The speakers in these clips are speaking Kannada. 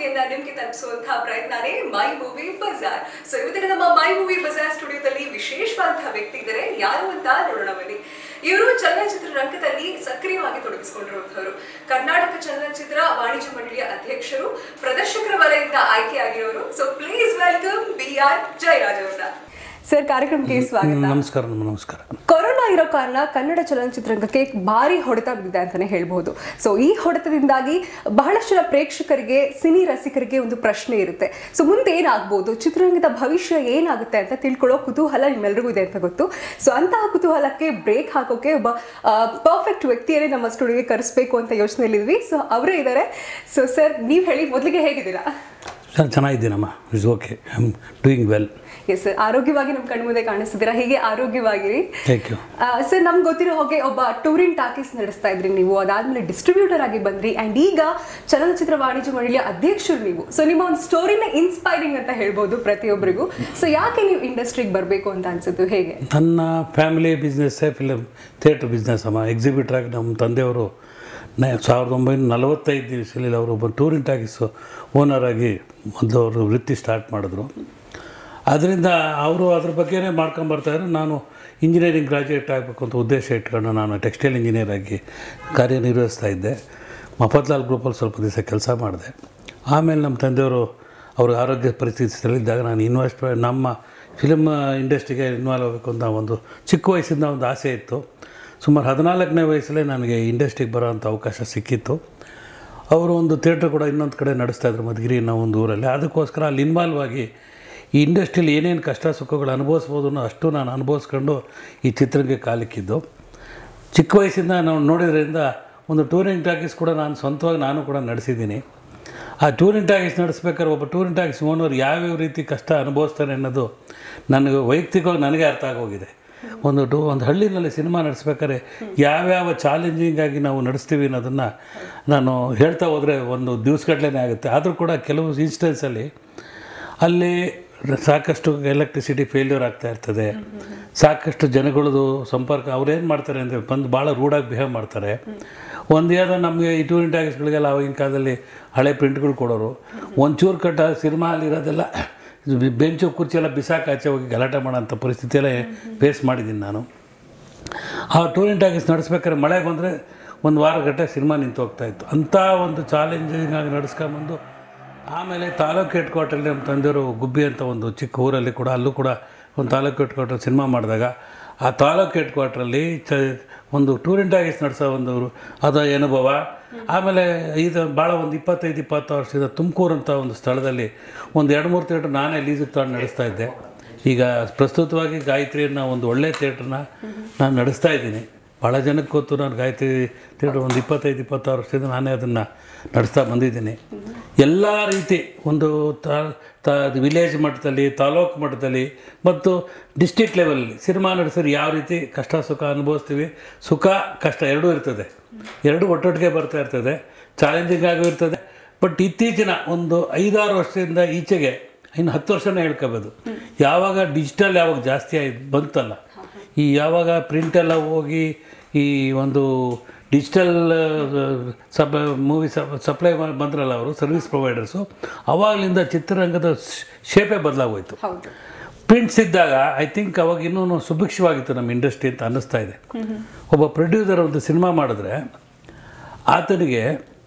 ಮಾಹಿತಿಯನ್ನ ನಿಮ್ಗೆ ತಲುಪಿಸುವಂತಹ ಪ್ರಯತ್ನನೇ ಮೈ ಮೂವಿ ಬಜಾರ್ ಸೊ ಇವತ್ತಿನ ನಮ್ಮ ಮೈ ಮೂವಿ ಬಜಾರ್ ಸ್ಟುಡಿಯೋದಲ್ಲಿ ವಿಶೇಷವಾದಂತಹ ವ್ಯಕ್ತಿ ಇದ್ದಾರೆ ಯಾರು ಅಂತ ನೋಡೋಣ ಬನ್ನಿ ಇವರು ಚಲನಚಿತ್ರ ರಂಗದಲ್ಲಿ ಸಕ್ರಿಯವಾಗಿ ತೊಡಗಿಸಿಕೊಂಡಿರುವಂತಹವರು ಕರ್ನಾಟಕ ಚಲನಚಿತ್ರ ವಾಣಿಜ್ಯ ಮಂಡಳಿಯ ಅಧ್ಯಕ್ಷರು ಪ್ರದರ್ಶಕರ ವಲಯದಿಂದ ಆಯ್ಕೆಯಾಗಿರೋರು so please welcome B R Jayaraj ಅವರ ಸರ್ ಕಾರ್ಯಕ್ರಮಕ್ಕೆ ಸ್ವಾಗತ ನಮಸ್ಕಾರ ನಮಸ್ಕಾರ ಕೊರೋನಾ ಇರೋ ಕಾರಣ ಕನ್ನಡ ಚಲನಚಿತ್ರರಂಗಕ್ಕೆ ಭಾರಿ ಹೊಡೆತ ಬಿದ್ದಿದೆ ಅಂತಾನೆ ಹೇಳ್ಬೋದು ಸೊ ಈ ಹೊಡೆತದಿಂದಾಗಿ ಬಹಳಷ್ಟು ಜನ ಪ್ರೇಕ್ಷಕರಿಗೆ ಸಿನಿ ರಸಿಕರಿಗೆ ಒಂದು ಪ್ರಶ್ನೆ ಇರುತ್ತೆ ಸೊ ಮುಂದೆ ಏನಾಗ್ಬೋದು ಚಿತ್ರರಂಗದ ಭವಿಷ್ಯ ಏನಾಗುತ್ತೆ ಅಂತ ತಿಳ್ಕೊಳ್ಳೋ ಕುತೂಹಲ ನಿಮ್ಮೆಲ್ಲರಿಗೂ ಇದೆ ಅಂತ ಗೊತ್ತು ಸೊ ಅಂತಹ ಕುತೂಹಲಕ್ಕೆ ಬ್ರೇಕ್ ಹಾಕೋಕೆ ಒಬ್ಬ ಪರ್ಫೆಕ್ಟ್ ವ್ಯಕ್ತಿಯನ್ನೇ ನಮ್ಮ ಸ್ಟುಡಿಯೋಗೆ ಕರೆಸ್ಬೇಕು ಅಂತ ಯೋಚನೆಯಲ್ಲಿದ್ವಿ ಸೊ ಅವರೇ ಇದ್ದಾರೆ ಸೊ ಸರ್ ನೀವು ಹೇಳಿ ಮೊದಲಿಗೆ ಹೇಗಿದ್ದೀರಾ ಸರ್ ಚೆನ್ನಾಗಿದ್ದೀನಮ್ಮ is okay I am doing well yes sir ಆರೋಗ್ಯವಾಗಿ ನಮ್ಮ ಕಣ್ಣು ಮುಂದೆ ಕಾಣಿಸ್ತಿದ್ದೀರಾ ಹೀಗೆ ಆರೋಗ್ಯವಾಗಿರಿ ಥ್ಯಾಂಕ್ ಯು ಸರ್ ನಮ್ಗೆ ಗೊತ್ತಿರೋ ಹಾಗೆ ಒಬ್ಬ ಟೂರಿಂಗ್ ಟಾಕೀಸ್ ನಡೆಸ್ತಾ ಇದ್ರಿ ನೀವು ಅದಾದ್ಮೇಲೆ ಡಿಸ್ಟ್ರಿಬ್ಯೂಟರ್ ಆಗಿ ಬಂದ್ರಿ ಅಂಡ್ ಈಗ ಚಲನಚಿತ್ರ ವಾಣಿಜ್ಯ ಮಂಡಳಿಯ ಅಧ್ಯಕ್ಷರು ನೀವು ಸೊ ನಿಮ್ಮ ಒಂದು ಸ್ಟೋರಿನ ಇನ್ಸ್ಪೈರಿಂಗ್ ಅಂತ ಹೇಳ್ಬೋದು ಪ್ರತಿಯೊಬ್ಬರಿಗೂ ಸೊ ಯಾಕೆ ನೀವು ಇಂಡಸ್ಟ್ರಿಗೆ ಬರಬೇಕು ಅಂತ ಅನ್ಸುತ್ತೆ ಹೇಗೆ ನನ್ನ ಫ್ಯಾಮಿಲಿ ಬಿಸ್ನೆಸ್ಸೇ ಫಿಲಮ್ ಥಿಯೇಟ್ರ್ ಬಿಸ್ನೆಸ್ ಅಮ್ಮ ಎಕ್ಸಿಬಿಟ್ರಾಗಿ ನಮ್ಮ ತಂದೆಯವರು ನ ಸಾವಿರದ ಒಂಬೈನೂರ ನಲವತ್ತೈದು ದಿವಸದಲ್ಲಿ ಅವರು ಒಬ್ಬ ಟೂರಿಂಗ್ ಟಾಕೀಸು ಓನರ್ ಆಗಿ ಮೊದಲು ಅವರು ವೃತ್ತಿ ಸ್ಟಾರ್ಟ್ ಮಾಡಿದ್ರು ಅದರಿಂದ ಅವರು ಅದ್ರ ಬಗ್ಗೆನೇ ಮಾಡ್ಕೊಂಬರ್ತಾಯಿದ್ರು ನಾನು ಇಂಜಿನಿಯರಿಂಗ್ ಗ್ರಾಜ್ಯುಯೇಟ್ ಆಗಬೇಕು ಅಂತ ಉದ್ದೇಶ ಇಟ್ಕೊಂಡು ನಾನು ಟೆಕ್ಸ್ಟೈಲ್ ಇಂಜಿನಿಯರ್ ಆಗಿ ಕಾರ್ಯನಿರ್ವಹಿಸ್ತಾ ಇದ್ದೆ ಮಫತ್ಲಾಲ್ ಗ್ರೂಪಲ್ಲಿ ಸ್ವಲ್ಪ ದಿವಸ ಕೆಲಸ ಮಾಡಿದೆ ಆಮೇಲೆ ನಮ್ಮ ತಂದೆಯವರು ಅವ್ರ ಆರೋಗ್ಯ ಪರಿಸ್ಥಿತಿ ಸರಿಯಿದ್ದಾಗ ನಾನು ಇನ್ವೆಸ್ಟ್ ನಮ್ಮ ಫಿಲ್ಮ್ ಇಂಡಸ್ಟ್ರಿಗೆ ಇನ್ವಾಲ್ವ್ ಆಗಬೇಕು ಅಂತ ಒಂದು ಚಿಕ್ಕ ವಯಸ್ಸಿಂದ ಒಂದು ಆಸೆ ಇತ್ತು ಸುಮಾರು ಹದಿನಾಲ್ಕನೇ ವಯಸ್ಸಲ್ಲೇ ನನಗೆ ಇಂಡಸ್ಟ್ರಿಗೆ ಬರೋವಂಥ ಅವಕಾಶ ಸಿಕ್ಕಿತ್ತು ಅವರು ಒಂದು ಥಿಯೇಟ್ರ್ ಕೂಡ ಇನ್ನೊಂದು ಕಡೆ ನಡೆಸ್ತಾಯಿದ್ರು ಮಧುಗಿರಿ ಅನ್ನೋ ಒಂದು ಊರಲ್ಲಿ ಅದಕ್ಕೋಸ್ಕರ ಅಲ್ಲಿ ಇನ್ವಾಲ್ವ್ ಆಗಿ ಈ ಇಂಡಸ್ಟ್ರಿಯಲ್ಲಿ ಏನೇನು ಕಷ್ಟ ಸುಖಗಳು ಅನುಭವಿಸ್ಬೋದು ಅನ್ನೋ ಅಷ್ಟು ನಾನು ಅನುಭವಿಸ್ಕೊಂಡು ಈ ಚಿತ್ರಕ್ಕೆ ಕಾಲಿಕ್ಕಿದ್ದು ಚಿಕ್ಕ ವಯಸ್ಸಿಂದ ನಾವು ನೋಡಿದ್ರಿಂದ ಒಂದು ಟೂರಿಂಗ್ ಟಾಕೀಸ್ ಕೂಡ ನಾನು ಸ್ವಂತವಾಗಿ ನಾನು ಕೂಡ ನಡೆಸಿದ್ದೀನಿ ಆ ಟೂರಿಂಗ್ ಟಾಕೀಸ್ ನಡೆಸ್ಬೇಕಾದ್ರೆ ಒಬ್ಬ ಟೂರಿಂಗ್ ಟಾಕೀಸ್ ಓನರ್ ಯಾವ್ಯಾವ ರೀತಿ ಕಷ್ಟ ಅನುಭವಿಸ್ತಾನೆ ಅನ್ನೋದು ನನಗೆ ವೈಯಕ್ತಿಕವಾಗಿ ನನಗೆ ಅರ್ಥ ಆಗೋಗಿದೆ ಒಂದು ಟೂ ಒಂದು ಹಳ್ಳಿನಲ್ಲಿ ಸಿನಿಮಾ ನಡೆಸ್ಬೇಕಾದ್ರೆ ಯಾವ್ಯಾವ ಚಾಲೆಂಜಿಂಗ್ ಆಗಿ ನಾವು ನಡೆಸ್ತೀವಿ ಅನ್ನೋದನ್ನು ನಾನು ಹೇಳ್ತಾ ಹೋದರೆ ಒಂದು ದಿವಸಗಟ್ಟಲೆ ಆಗುತ್ತೆ ಆದರೂ ಕೂಡ ಕೆಲವು ಇನ್ಸ್ಟೆನ್ಸಲ್ಲಿ ಅಲ್ಲಿ ಸಾಕಷ್ಟು ಎಲೆಕ್ಟ್ರಿಸಿಟಿ ಫೇಲ್ಯೂರ್ ಆಗ್ತಾ ಇರ್ತದೆ ಸಾಕಷ್ಟು ಜನಗಳದು ಸಂಪರ್ಕ ಅವ್ರೇನು ಮಾಡ್ತಾರೆ ಅಂದರೆ ಬಂದು ಭಾಳ ರೂಡಾಗಿ ಬಿಹೇವ್ ಮಾಡ್ತಾರೆ ಒಂದು ಏನೋ ನಮಗೆ ಈ ಟೂರಿಂಗ್ ಟ್ಯಾಕ್ಸ್ಗಳಿಗೆಲ್ಲ ಆವಾಗಿನ ಕಾಲದಲ್ಲಿ ಹಳೆ ಪ್ರಿಂಟ್ಗಳು ಕೊಡೋರು ಒಂಚೂರು ಕಟ್ಟ ಸಿನಿಮಾ ಅಲ್ಲಿರೋದೆಲ್ಲ ಬೆಂಚು ಕುರ್ಚಿ ಎಲ್ಲ ಬಿಸಾಕ ಆಚೆ ಹೋಗಿ ಗಲಾಟೆ ಮಾಡೋಂಥ ಪರಿಸ್ಥಿತಿ ಎಲ್ಲ ಫೇಸ್ ಮಾಡಿದ್ದೀನಿ ನಾನು ಆ ಟೂರಿಂಗ್ ಟಾಕೀಸ್ ನಡೆಸ್ಬೇಕಾದ್ರೆ ಮಳೆ ಬಂದರೆ ಒಂದು ವಾರ ಗಟ್ಟೆ ಸಿನಿಮಾ ನಿಂತು ಹೋಗ್ತಾ ಇತ್ತು ಅಂಥ ಒಂದು ಚಾಲೆಂಜಿಂಗ್ ಆಗಿ ನಡೆಸ್ಕೊಂಬಂದು ಆಮೇಲೆ ತಾಲೂಕು ಹೆಡ್ ಕ್ವಾರ್ಟರಲ್ಲಿ ನಮ್ಮ ತಂದೆಯವರು ಗುಬ್ಬಿ ಅಂತ ಒಂದು ಚಿಕ್ಕ ಊರಲ್ಲಿ ಕೂಡ ಅಲ್ಲೂ ಕೂಡ ಒಂದು ತಾಲೂಕು ಹೆಡ್ ಕ್ವಾರ್ಟರ್ ಸಿನಿಮಾ ಮಾಡಿದಾಗ ಆ ತಾಲೂಕು ಹೆಡ್ ಕ್ವಾರ್ಟ್ರಲ್ಲಿ ಚ ಒಂದು ಟೂರಿಂಗ್ ಟಾಕೀಸ್ ನಡೆಸೋ ಒಂದು ಅದು ಅನುಭವ ಆಮೇಲೆ ಇದು ಭಾಳ ಒಂದು ಇಪ್ಪತ್ತೈದು ಇಪ್ಪತ್ತು ವರ್ಷದ ತುಮಕೂರು ಅಂತ ಒಂದು ಸ್ಥಳದಲ್ಲಿ ಒಂದು ಎರಡು ಮೂರು ಥಿಯೇಟ್ರ್ ನಾನೇ ಲೀಸಿಗೆ ತಗೊಂಡು ನಡೆಸ್ತಾ ಇದ್ದೆ ಈಗ ಪ್ರಸ್ತುತವಾಗಿ ಗಾಯತ್ರಿಯನ್ನ ಒಂದು ಒಳ್ಳೆ ಥಿಯೇಟ್ರನ್ನ ನಾನು ನಡೆಸ್ತಾ ಇದ್ದೀನಿ ಭಾಳ ಜನಕ್ಕೆ ಗೊತ್ತು ನಾನು ಗಾಯತ್ರಿ ಥಿಯೇಟ್ರ್ ಒಂದು ಇಪ್ಪತ್ತೈದು ಇಪ್ಪತ್ತಾರು ವರ್ಷದಿಂದ ನಾನೇ ಅದನ್ನು ನಡೆಸ್ತಾ ಬಂದಿದ್ದೀನಿ ಎಲ್ಲ ರೀತಿ ಒಂದು ತ ವಿಲೇಜ್ ಮಟ್ಟದಲ್ಲಿ ತಾಲೂಕು ಮಟ್ಟದಲ್ಲಿ ಮತ್ತು ಡಿಸ್ಟಿಕ್ ಲೆವೆಲಲ್ಲಿ ಸಿನಿಮಾ ನಡೆಸಿದ್ರೆ ಯಾವ ರೀತಿ ಕಷ್ಟ ಸುಖ ಅನುಭವಿಸ್ತೀವಿ ಸುಖ ಕಷ್ಟ ಎರಡೂ ಇರ್ತದೆ ಎರಡೂ ಒಟ್ಟೊಟ್ಟಿಗೆ ಬರ್ತಾ ಇರ್ತದೆ ಚಾಲೆಂಜಿಂಗ್ ಆಗೂ ಇರ್ತದೆ ಬಟ್ ಇತ್ತೀಚಿನ ಒಂದು ಐದಾರು ವರ್ಷದಿಂದ ಈಚೆಗೆ ಇನ್ನು ಹತ್ತು ವರ್ಷನೇ ಹೇಳ್ಕೋಬೋದು ಯಾವಾಗ ಡಿಜಿಟಲ್ ಯಾವಾಗ ಜಾಸ್ತಿ ಆಗಿ ಬಂತಲ್ಲ ಈ ಯಾವಾಗ ಪ್ರಿಂಟೆಲ್ಲ ಹೋಗಿ ಈ ಒಂದು ಡಿಜಿಟಲ್ ಸಬ್ ಮೂವಿ ಸಪ್ಲೈ ಬಂದ್ರಲ್ಲ ಅವರು ಸರ್ವಿಸ್ ಪ್ರೊವೈಡರ್ಸು ಅವಾಗಲಿಂದ ಚಿತ್ರರಂಗದ ಶೇಪೇ ಬದಲಾಗೋಯ್ತು ಹೌದು ಪ್ರಿಂಟ್ಸ್ ಇದ್ದಾಗ ಐ ಥಿಂಕ್ ಅವಾಗ ಇನ್ನೂ ಸುಭಿಕ್ಷವಾಗಿತ್ತು ನಮ್ಮ ಇಂಡಸ್ಟ್ರಿ ಅಂತ ಅನ್ನಿಸ್ತಾ ಇದೆ ಒಬ್ಬ ಪ್ರೊಡ್ಯೂಸರ್ ಒಂದು ಸಿನಿಮಾ ಮಾಡಿದ್ರೆ ಆತನಿಗೆ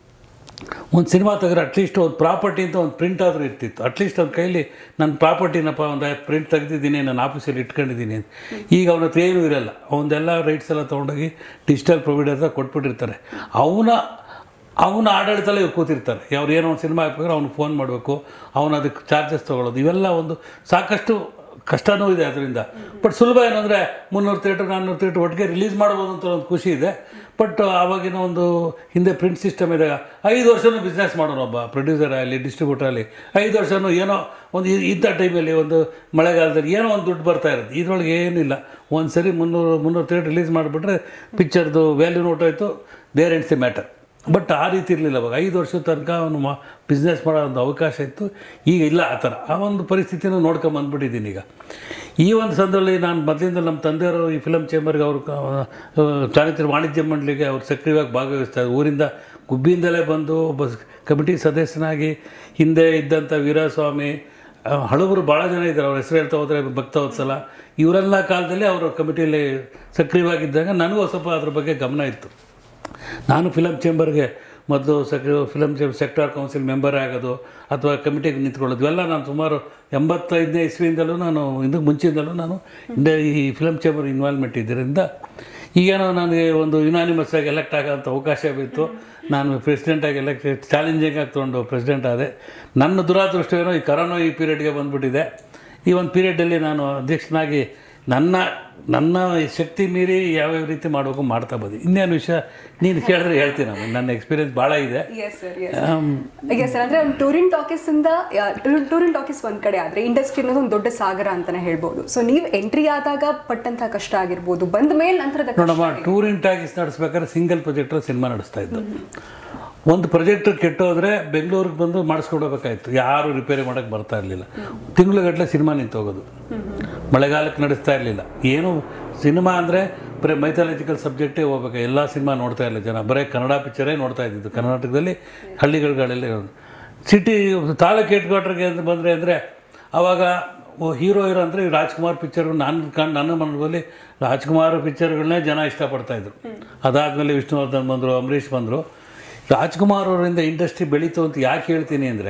ಒಂದು ಸಿನಿಮಾ ತೆಗೆದ್ರೆ ಅಟ್ಲೀಸ್ಟ್ ಒಂದು ಪ್ರಾಪರ್ಟಿ ಅಂತ ಒಂದು ಪ್ರಿಂಟ್ ಆದರೂ ಇರ್ತಿತ್ತು ಅಟ್ಲೀಸ್ಟ್ ಅವ್ನ ಕೈಲಿ ನನ್ನ ಪ್ರಾಪರ್ಟಿನಪ್ಪ ಒಂದು ಪ್ರಿಂಟ್ ತೆಗೆದಿದ್ದೀನಿ ನಾನು ಆಫೀಸಲ್ಲಿ ಇಟ್ಕೊಂಡಿದ್ದೀನಿ ಅಂತ ಈಗ ಅವನ ಹತ್ರ ಏನೂ ಇರಲ್ಲ ಅವನದೆಲ್ಲ ರೈಟ್ಸ್ ಎಲ್ಲ ತೊಗೊಂಡೋಗಿ ಡಿಜಿಟಲ್ ಪ್ರೊವೈಡರ್ ಕೊಟ್ಬಿಟ್ಟಿರ್ತಾರೆ ಅವನ ಅವನ ಆಡಳಿತಲ್ಲೇ ಇವ್ರು ಕೂತಿರ್ತಾರೆ ಅವ್ರು ಏನೋ ಒಂದು ಸಿನಿಮಾ ಹಾಕ್ಬೇಕಾದ್ರೆ ಅವ್ನಿಗೆ ಫೋನ್ ಮಾಡಬೇಕು ಅವನು ಅದಕ್ಕೆ ಚಾರ್ಜಸ್ ತೊಗೊಳ್ಳೋದು ಇವೆಲ್ಲ ಒಂದು ಸಾಕಷ್ಟು ಕಷ್ಟನೂ ಇದೆ ಅದರಿಂದ ಬಟ್ ಸುಲಭ ಏನಂದರೆ ಮುನ್ನೂರು ಥಿಯೇಟ್ರ್ ನಾನ್ನೂರು ಥಿಯೇಟ್ರ್ ಒಟ್ಟಿಗೆ ರಿಲೀಸ್ ಮಾಡ್ಬೋದು ಅಂತ ಒಂದು ಖುಷಿ ಇದೆ ಬಟ್ ಆವಾಗಿನ ಒಂದು ಹಿಂದೆ ಪ್ರಿಂಟ್ ಸಿಸ್ಟಮ್ ಇದ್ದಾಗ ಐದು ವರ್ಷನೂ ಬಿಸ್ನೆಸ್ ಮಾಡೋನು ಒಬ್ಬ ಪ್ರೊಡ್ಯೂಸರ್ ಆಗಲಿ ಡಿಸ್ಟ್ರಿಬ್ಯೂಟರ್ ಆಗಲಿ ಐದು ವರ್ಷನೂ ಏನೋ ಒಂದು ಇ- ಇಂಥ ಟೈಮಲ್ಲಿ ಒಂದು ಮಳೆಗಾಲದಲ್ಲಿ ಏನೋ ಒಂದು ದುಡ್ಡು ಬರ್ತಾ ಇರೋದು ಇದರೊಳಗೆ ಏನಿಲ್ಲ ಒಂದು ಸರಿ ಮುನ್ನೂರು ಮುನ್ನೂರು ಥಿಯೇಟ್ರ್ ರಿಲೀಸ್ ಮಾಡಿಬಿಟ್ರೆ ಪಿಕ್ಚರ್ದು ವ್ಯಾಲ್ಯೂ ನೋಟೋಯ್ತು there ends the matter but ಆ ರೀತಿ ಇರಲಿಲ್ಲ ಅವಾಗ ಐದು ವರ್ಷದ ತನಕ ಅವನು ಮಾ ಬಿಸ್ನೆಸ್ ಮಾಡೋ ಒಂದು ಅವಕಾಶ ಇತ್ತು ಈಗ ಇಲ್ಲ ಆ ಥರ ಆ ಒಂದು ಪರಿಸ್ಥಿತಿನೂ ನೋಡ್ಕೊಂಬಂದ್ಬಿಟ್ಟಿದ್ದೀನಿ ಈಗ ಈ ಒಂದು ಸಂದರ್ಭದಲ್ಲಿ ನಾನು ಮೊದಲಿಂದ ನಮ್ಮ ತಂದೆಯವರು ಈ ಫಿಲಮ್ ಚೇಂಬರ್ಗೆ ಅವರು ಚಾರಿತ್ರ ವಾಣಿಜ್ಯ ಮಂಡಳಿಗೆ ಅವ್ರು ಸಕ್ರಿಯವಾಗಿ ಭಾಗವಹಿಸ್ತಾರೆ ಊರಿಂದ ಗುಬ್ಬಿಯಿಂದಲೇ ಬಂದು ಒಬ್ಬ ಕಮಿಟಿ ಸದಸ್ಯನಾಗಿ ಹಿಂದೆ ಇದ್ದಂಥ ವೀರಸ್ವಾಮಿ ಆ, ಹಳಬರು ಭಾಳ ಜನ ಇದ್ದಾರೆ ಅವ್ರ ಹೆಸರು ಹೇಳ್ತಾ ಹೋದರೆ ಭಕ್ತವತ್ಸಲ ಇವರೆಲ್ಲ ಕಾಲದಲ್ಲಿ ಅವರು ಕಮಿಟಿಯಲ್ಲಿ ಸಕ್ರಿಯವಾಗಿದ್ದಾಗ ನನಗೂ ಸ್ವಲ್ಪ ಅದ್ರ ಬಗ್ಗೆ ಗಮನ ಇತ್ತು ನಾನು ಫಿಲಮ್ ಚೇಂಬರ್ಗೆ ಮೊದಲು ಸೆಕ್ರೆ film chamber sector council member ಆಗೋದು ಅಥವಾ ಕಮಿಟಿಗೆ ನಿಂತ್ಕೊಳ್ಳೋದು ಇವೆಲ್ಲ ನಾನು ಸುಮಾರು ಎಂಬತ್ತೈದನೇ ಇಸ್ವಿಯಿಂದಲೂ ನಾನು ಇದಕ್ಕೆ ಮುಂಚಿಂದಲೂ ನಾನು ಇಂದ ಈ ಫಿಲಮ್ ಚೇಂಬರ್ ಇನ್ವಾಲ್ವ್ಮೆಂಟ್ ಇದ್ದರಿಂದ ಈಗೇನೋ ನನಗೆ ಒಂದು ಯುನಾನಿಮಸ್ ಆಗಿ ಎಲೆಕ್ಟ್ ಆಗೋಂಥ ಅವಕಾಶ ಬಿತ್ತು ನಾನು ಪ್ರೆಸಿಡೆಂಟಾಗಿ ಎಲೆಕ್ಟ್ ಚಾಲೆಂಜಿಂಗ್ ಆಗಿ ತೊಗೊಂಡು ಪ್ರೆಸಿಡೆಂಟ್ ಆದೆ ನನ್ನ ದುರಾದೃಷ್ಟ ಏನೋ ಈ ಕರೋನಾ ಈ ಪೀರಿಯಡ್ಗೆ ಬಂದುಬಿಟ್ಟಿದೆ ಈ ಒಂದು ಪೀರಿಯಡಲ್ಲಿ ನಾನು ಅಧ್ಯಕ್ಷನಾಗಿ ನನ್ನ ನನ್ನ ಶಕ್ತಿ ಮೀರಿ ಯಾವ್ಯಾವ ರೀತಿ ಮಾಡಬೇಕು ಮಾಡ್ತಾ ಬಂದೆ ಇನ್ನೇನು ವಿಷಯ ನೀನು ಕೇಳಿದ್ರೆ ಹೇಳ್ತೀನಿ ನಾನು ನನ್ನ ಎಕ್ಸ್ಪೀರಿಯನ್ಸ್ ಭಾಳ ಇದೆ yes sir yes um, yes sir ಅಂದ್ರೆ ಒಂದು ಟೂರಿನ್ ಟಾಕೀಸ್ ಇಂದ ಟೂರಿನ್ ಟಾಕೀಸ್ ಒಂದ್ ಕಡೆ ಆದ್ರೆ ಇಂಡಸ್ಟ್ರಿ ಅನ್ನೋದು ಒಂದು ದೊಡ್ಡ ಸಾಗರ ಅಂತಾನೆ ಹೇಳ್ಬೋದು ಸೊ ನೀವು ಎಂಟ್ರಿ ಆದಾಗ ಪಟ್ಟಂತ ಕಷ್ಟ ಆಗಿರ್ಬೋದು ಬಂದ ಮೇಲೆ ನಂತರದ ಕಷ್ಟ ನೋಡಮ್ಮ ಟೂರಿಂಗ್ ಟಾಕೀಸ್ ನಡೆಸ್ಬೇಕಾದ್ರೆ ಸಿಂಗಲ್ ಪ್ರೊಜೆಕ್ಟರ್ ಸಿನಿಮಾ ನಡೆಸ್ತಾ ಇದ್ದು ಒಂದು ಪ್ರೊಜೆಕ್ಟರ್ ಕೆಟ್ಟೋದ್ರೆ ಬೆಂಗಳೂರಿಗೆ ಬಂದು ಮಾಡಿಸ್ಕೊಡ್ಬೇಕಾಯ್ತು ಯಾರು ರಿಪೇರಿ ಮಾಡೋಕ್ಕೆ ಬರ್ತಾ ಇರಲಿಲ್ಲ ತಿಂಗಳುಗಟ್ಟಲೆ ಸಿನಿಮಾ ನಿಂತು ಹೋಗೋದು ಮಳೆಗಾಲಕ್ಕೆ ನಡೆಸ್ತಾ ಇರಲಿಲ್ಲ ಏನು ಸಿನಿಮಾ ಅಂದರೆ ಬರೀ ಮೈಥಾಲಜಿಕಲ್ ಸಬ್ಜೆಕ್ಟೇ ಹೋಗ್ಬೇಕು ಎಲ್ಲ ಸಿನಿಮಾ ನೋಡ್ತಾ ಇರಲಿಲ್ಲ ಜನ ಬರೀ ಕನ್ನಡ ಪಿಕ್ಚರೇ ನೋಡ್ತಾ ಇದ್ದಿದ್ದು ಕರ್ನಾಟಕದಲ್ಲಿ ಹಳ್ಳಿಗಳುಗಳಲ್ಲಿ ಸಿಟಿ ತಾಲೂಕು ಹೆಡ್ ಕ್ವಾರ್ಟರ್ಗೆ ಅಂತ ಬಂದರೆ ಅಂದರೆ ಆವಾಗ ಹೀರೋ ಹೀರೋ ಅಂದರೆ ರಾಜ್ಕುಮಾರ್ ಪಿಕ್ಚರ್ ನಾನು ಕಂಡು ನನ್ನ ಮನದಲ್ಲಿ ರಾಜ್ಕುಮಾರ್ ಪಿಕ್ಚರ್ಗಳನ್ನೇ ಜನ ಇಷ್ಟಪಡ್ತಾಯಿದ್ರು ಅದಾದಮೇಲೆ ವಿಷ್ಣುವರ್ಧನ್ ಬಂದರು ಅಂಬರೀಷ್ ಬಂದರು ರಾಜ್ಕುಮಾರ್ ಅವರಿಂದ ಇಂಡಸ್ಟ್ರಿ ಬೆಳೀತು ಅಂತ ಯಾಕೆ ಹೇಳ್ತೀನಿ ಅಂದರೆ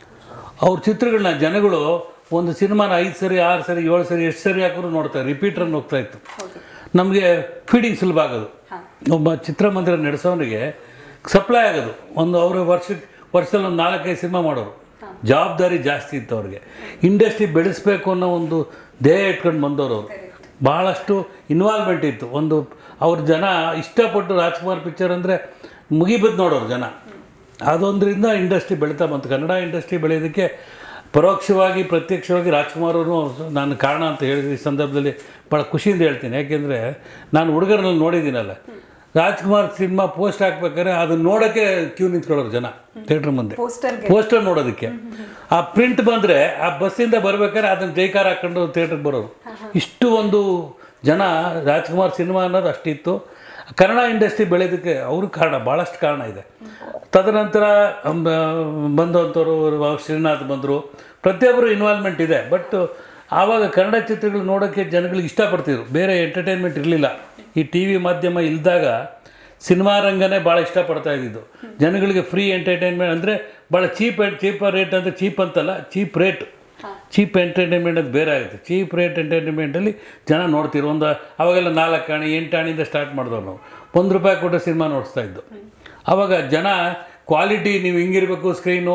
ಅವ್ರ ಚಿತ್ರಗಳನ್ನ ಜನಗಳು ಒಂದು ಸಿನಿಮಾನ ಐದು ಸರಿ ಆರು ಸರಿ ಏಳು ಸರಿ ಎಷ್ಟು ಸರಿ ಹಾಕಿದ್ರು ನೋಡ್ತಾರೆ ರಿಪೀಟ್ರನ್ನು ಹೋಗ್ತಾ ಇತ್ತು ನಮಗೆ ಫೀಡಿಂಗ್ ಸುಲಭ ಆಗೋದು ಒಬ್ಬ ಚಿತ್ರಮಂದಿರ ನಡೆಸೋನಿಗೆ ಸಪ್ಲೈ ಆಗೋದು ಒಂದು ಅವರು ವರ್ಷಕ್ಕೆ ವರ್ಷದಲ್ಲಿ ಒಂದು ನಾಲ್ಕೈದು ಸಿನಿಮಾ ಮಾಡೋರು ಜವಾಬ್ದಾರಿ ಜಾಸ್ತಿ ಇತ್ತು ಅವ್ರಿಗೆ ಇಂಡಸ್ಟ್ರಿ ಬೆಳೆಸಬೇಕು ಅನ್ನೋ ಒಂದು ಧ್ಯೇಯ ಇಟ್ಕೊಂಡು ಬಂದವರು ಅವರು ಭಾಳಷ್ಟು ಇನ್ವಾಲ್ವ್ಮೆಂಟ್ ಇತ್ತು ಒಂದು ಅವ್ರ ಜನ ಇಷ್ಟಪಟ್ಟು ರಾಜ್ಕುಮಾರ್ ಪಿಕ್ಚರ್ ಅಂದರೆ ಮುಗಿಬದ್ದು ನೋಡೋರು ಜನ ಅದೊಂದರಿಂದ ಇಂಡಸ್ಟ್ರಿ ಬೆಳೀತಾ ಬಂತು ಕನ್ನಡ ಇಂಡಸ್ಟ್ರಿ ಬೆಳೆಯೋದಕ್ಕೆ ಪರೋಕ್ಷವಾಗಿ ಪ್ರತ್ಯಕ್ಷವಾಗಿ ರಾಜ್ಕುಮಾರ್ ಅವರು ನಾನು ಕಾರಣ ಅಂತ ಹೇಳಿದ ಈ ಸಂದರ್ಭದಲ್ಲಿ ಭಾಳ ಖುಷಿಯಿಂದ ಹೇಳ್ತೀನಿ ಯಾಕೆಂದರೆ ನಾನು ಹುಡುಗರಲ್ಲಿ ನೋಡಿದ್ದೀನಲ್ಲ ರಾಜ್ಕುಮಾರ್ ಸಿನಿಮಾ ಪೋಸ್ಟ್ ಹಾಕ್ಬೇಕಾದ್ರೆ ಅದನ್ನ ನೋಡೋಕ್ಕೆ ಕ್ಯೂ ನಿಂತ್ಕೊಳ್ಳೋರು ಜನ ಥಿಯೇಟ್ರ್ ಮುಂದೆ ಪೋಸ್ಟರ್ಗೆ ಪೋಸ್ಟರ್ ನೋಡೋದಕ್ಕೆ ಆ ಪ್ರಿಂಟ್ ಬಂದರೆ ಆ ಬಸ್ಸಿಂದ ಬರ್ಬೇಕಾದ್ರೆ ಅದನ್ನ ಜೈಕಾರ ಹಾಕೊಂಡು ಥಿಯೇಟ್ರಿಗೆ ಬರೋರು ಇಷ್ಟು ಒಂದು ಜನ ರಾಜ್ಕುಮಾರ್ ಸಿನಿಮಾ ಅನ್ನೋದು ಅಷ್ಟಿತ್ತು ಕನ್ನಡ ಇಂಡಸ್ಟ್ರಿ ಬೆಳೆಯೋದಕ್ಕೆ ಅವರು ಕಾರಣ ಭಾಳಷ್ಟು ಕಾರಣ ಇದೆ ತದನಂತರ ಅಂಬ- ಬಂದಂಥವ್ರು ಶ್ರೀನಾಥ್ ಬಂದರು ಪ್ರತಿಯೊಬ್ಬರು ಇನ್ವಾಲ್ವ್ಮೆಂಟ್ ಇದೆ ಬಟ್ ಆವಾಗ ಕನ್ನಡ ಚಿತ್ರಗಳು ನೋಡೋಕ್ಕೆ ಜನಗಳಿಗೆ ಇಷ್ಟಪಡ್ತಿದ್ರು ಬೇರೆ ಎಂಟರ್ಟೈನ್ಮೆಂಟ್ ಇರಲಿಲ್ಲ ಈ ಟಿ ವಿ ಮಾಧ್ಯಮ ಇಲ್ದಾಗ ಸಿನಿಮಾ ರಂಗನೇ ಭಾಳ ಇಷ್ಟಪಡ್ತಾ ಇದ್ದಿದ್ದು ಜನಗಳಿಗೆ ಫ್ರೀ ಎಂಟರ್ಟೈನ್ಮೆಂಟ್ ಅಂದರೆ ಭಾಳ ಚೀಪ್ ಚೀಪರ್ ರೇಟ್ ಅಂದರೆ ಚೀಪ್ ಅಂತಲ್ಲ ಚೀಪ್ ರೇಟ್ ಚೀಪ್ ಎಂಟರ್ಟೈನ್ಮೆಂಟ್ ಅದು ಬೇರೆ ಆಗುತ್ತೆ ಚೀಪ್ ರೇಟ್ ಎಂಟರ್ಟೈನ್ಮೆಂಟಲ್ಲಿ ಜನ ನೋಡ್ತಿರು ಒಂದು ಅವಾಗೆಲ್ಲ ನಾಲ್ಕು ಆಣಿ ಎಂಟು ಆಣಿಯಿಂದ ಸ್ಟಾರ್ಟ್ ಮಾಡಿದವ್ರು ನಾವು ಒಂದು ರೂಪಾಯಿ ಕೊಟ್ಟು ಸಿನಿಮಾ ನೋಡಿಸ್ತಾ ಇದ್ದು ಆವಾಗ ಜನ ಕ್ವಾಲಿಟಿ ನೀವು ಹಿಂಗಿರಬೇಕು ಸ್ಕ್ರೀನು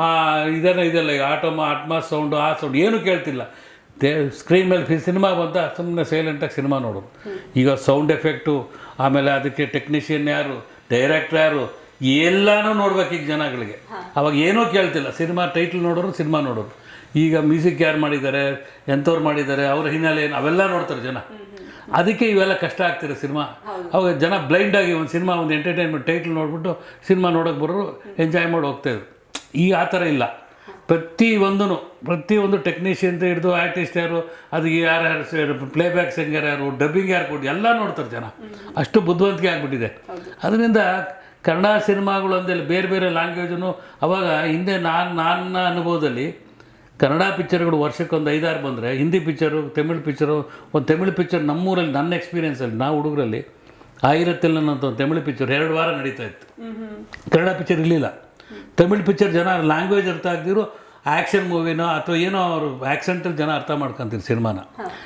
ಇದನ್ನು ಇದೆಲ್ಲ ಆಟೋಮ ಆಟ್ಮಾ ಸೌಂಡು ಆ ಸೌಂಡ್ ಏನೂ ಕೇಳ್ತಿಲ್ಲ ದೇ ಸ್ಕ್ರೀನ್ ಮೇಲೆ ಸಿನಿಮಾ ಬಂತ ಸುಮ್ಮನೆ ಸೈಲೆಂಟಾಗಿ ಸಿನಿಮಾ ನೋಡೋದು ಈಗ ಸೌಂಡ್ ಎಫೆಕ್ಟು ಆಮೇಲೆ ಅದಕ್ಕೆ ಟೆಕ್ನಿಷಿಯನ್ ಯಾರು ಡೈರೆಕ್ಟ್ರ್ ಯಾರು ಎಲ್ಲನೂ ನೋಡ್ಬೇಕು ಈಗ ಜನಗಳಿಗೆ ಅವಾಗ ಏನೂ ಕೇಳ್ತಿಲ್ಲ ಸಿನಿಮಾ ಟೈಟ್ಲ್ ನೋಡೋರು ಸಿನಿಮಾ ನೋಡೋರು ಈಗ ಮ್ಯೂಸಿಕ್ ಯಾರು ಮಾಡಿದ್ದಾರೆ ಎಂಥವ್ರು ಮಾಡಿದ್ದಾರೆ ಅವ್ರ ಹಿನ್ನೆಲೆ ಏನು ಅವೆಲ್ಲ ನೋಡ್ತಾರೆ ಜನ ಅದಕ್ಕೆ ಇವೆಲ್ಲ ಕಷ್ಟ ಆಗ್ತಿರೋ ಸಿನಿಮಾ ಅವಾಗ ಜನ ಬ್ಲೈಂಡಾಗಿ ಒಂದು ಸಿನಿಮಾ ಒಂದು ಎಂಟರ್ಟೈನ್ಮೆಂಟ್ ಟೈಟ್ಲ್ ನೋಡ್ಬಿಟ್ಟು ಸಿನಿಮಾ ನೋಡೋಕೆ ಬರೋರು ಎಂಜಾಯ್ ಮಾಡಿ ಹೋಗ್ತಾಯಿದ್ರು ಈಗ ಆ ಥರ ಇಲ್ಲ ಪ್ರತಿ ಒಂದೂ ಪ್ರತಿಯೊಂದು ಟೆಕ್ನಿಷಿಯನ್ ಹಿಡಿದು ಆರ್ಟಿಸ್ಟ್ ಯಾರು ಅದಕ್ಕೆ ಯಾರು ಯಾರು ಪ್ಲೇಬ್ಯಾಕ್ ಸಿಂಗರ್ ಯಾರು ಡಬ್ಬಿಂಗ್ ಯಾರು ಕೊಟ್ಟು ಎಲ್ಲ ನೋಡ್ತಾರೆ ಜನ ಅಷ್ಟು ಬುದ್ಧಿವಂತಿಕೆ ಆಗಿಬಿಟ್ಟಿದೆ ಅದರಿಂದ ಕನ್ನಡ ಸಿನಿಮಾಗಳು ಅಂದಲ್ಲಿ ಬೇರೆ ಬೇರೆ ಲ್ಯಾಂಗ್ವೇಜನ್ನು ಅವಾಗ ಹಿಂದೆ ನಾನು ನನ್ನ ಅನುಭವದಲ್ಲಿ ಕನ್ನಡ ಪಿಕ್ಚರ್ಗಳು ವರ್ಷಕ್ಕೊಂದು ಐದಾರು ಬಂದರೆ ಹಿಂದಿ ಪಿಕ್ಚರು ತಮಿಳ್ ಪಿಕ್ಚರು ಒಂದು ತಮಿಳ್ ಪಿಕ್ಚರ್ ನಮ್ಮೂರಲ್ಲಿ ನನ್ನ ಎಕ್ಸ್ಪೀರಿಯೆನ್ಸಲ್ಲಿ ನಾವು ಹುಡುಗರಲ್ಲಿ ಆಯಿರತ್ತಿಲ್ಲ ಅನ್ನೋಂಥ ಒಂದು ತಮಿಳ್ ಪಿಕ್ಚರ್ ಎರಡು ವಾರ ನಡೀತಾ ಇತ್ತು ಕನ್ನಡ ಪಿಕ್ಚರ್ ಇರಲಿಲ್ಲ ತಮಿಳ್ ಪಿಕ್ಚರ್ ಜನ ಲ್ಯಾಂಗ್ವೇಜ್ ಅರ್ಥ ಆಗ್ದಿರೋ ಆ್ಯಕ್ಷನ್ ಮೂವಿನೋ ಅಥವಾ ಏನೋ ಅವರು ಆ್ಯಕ್ಸೆಂಟಲ್ಲಿ ಜನ ಅರ್ಥ ಮಾಡ್ಕೊಂತೀರಿ ಸಿನಿಮಾನ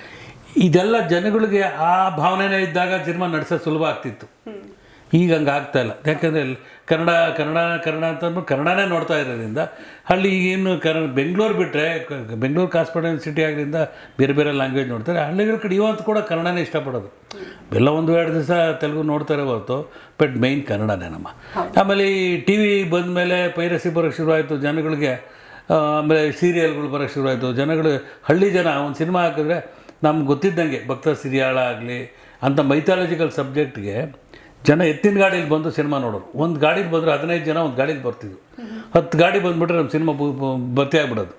ಇದೆಲ್ಲ ಜನಗಳಿಗೆ ಆ ಭಾವನೆನೇ ಇದ್ದಾಗ ಸಿನಿಮಾ ನಡೆಸೋದು ಸುಲಭ ಆಗ್ತಿತ್ತು ಈಗ ಹಂಗೆ ಆಗ್ತಾ ಇಲ್ಲ ಯಾಕಂದರೆ ಕನ್ನಡ ಕನ್ನಡ ಕನ್ನಡ ಅಂತ ಅಂದ್ಬಿಟ್ಟು ಕನ್ನಡನೇ ನೋಡ್ತಾ ಇರೋದ್ರಿಂದ ಹಳ್ಳಿ ಏನು ಕನ್ನಡ ಬೆಂಗಳೂರು ಬಿಟ್ಟರೆ ಬೆಂಗಳೂರು ಕಾಸ್ಪೋರ್ಟೇನ್ ಸಿಟಿ ಆಗೋದ್ರಿಂದ ಬೇರೆ ಬೇರೆ ಲ್ಯಾಂಗ್ವೇಜ್ ನೋಡ್ತಾರೆ ಹಳ್ಳಿಗಳ ಕಡೆ ಇವತ್ತು ಕೂಡ ಕನ್ನಡನೇ ಇಷ್ಟಪಡೋದು ಎಲ್ಲ ಒಂದು ಎರಡು ದಿವಸ ತೆಲುಗು ನೋಡ್ತಾರೆ ಹೊರತು ಬಟ್ ಮೈನ್ ಕನ್ನಡನೇ ನಮ್ಮ ಆಮೇಲೆ ಈ ಟಿ ವಿ ಬಂದ ಮೇಲೆ ಪೈರಸಿ ಬರೋಕ್ಕೆ ಶುರುವಾಯಿತು ಜನಗಳಿಗೆ ಆ, ಆಮೇಲೆ ಸೀರಿಯಲ್ಗಳು ಬರೋಕ್ಕೆ ಶುರುವಾಯಿತು ಜನಗಳು ಹಳ್ಳಿ ಜನ ಒಂದು ಸಿನಿಮಾ ಹಾಕಿದ್ರೆ ನಮ್ಗೆ ಗೊತ್ತಿದ್ದಂಗೆ ಭಕ್ತ ಸಿರಿಯಾಳ ಆಗಲಿ ಅಂಥ ಮೈಥಾಲಜಿಕಲ್ ಸಬ್ಜೆಕ್ಟ್ಗೆ ಜನ ಎತ್ತಿನ ಗಾಡೀಲಿ ಬಂದು ಸಿನಿಮಾ ನೋಡೋರು ಒಂದು ಗಾಡೀಲಿ ಬಂದರೆ ಹದಿನೈದು ಜನ ಒಂದು ಗಾಡೀಲಿ ಬರ್ತಿದ್ವು ಹತ್ತು ಗಾಡಿ ಬಂದುಬಿಟ್ರೆ ನಮ್ಮ ಸಿನಿಮಾ ಭರ್ತಿ ಆಗ್ಬಿಡೋದು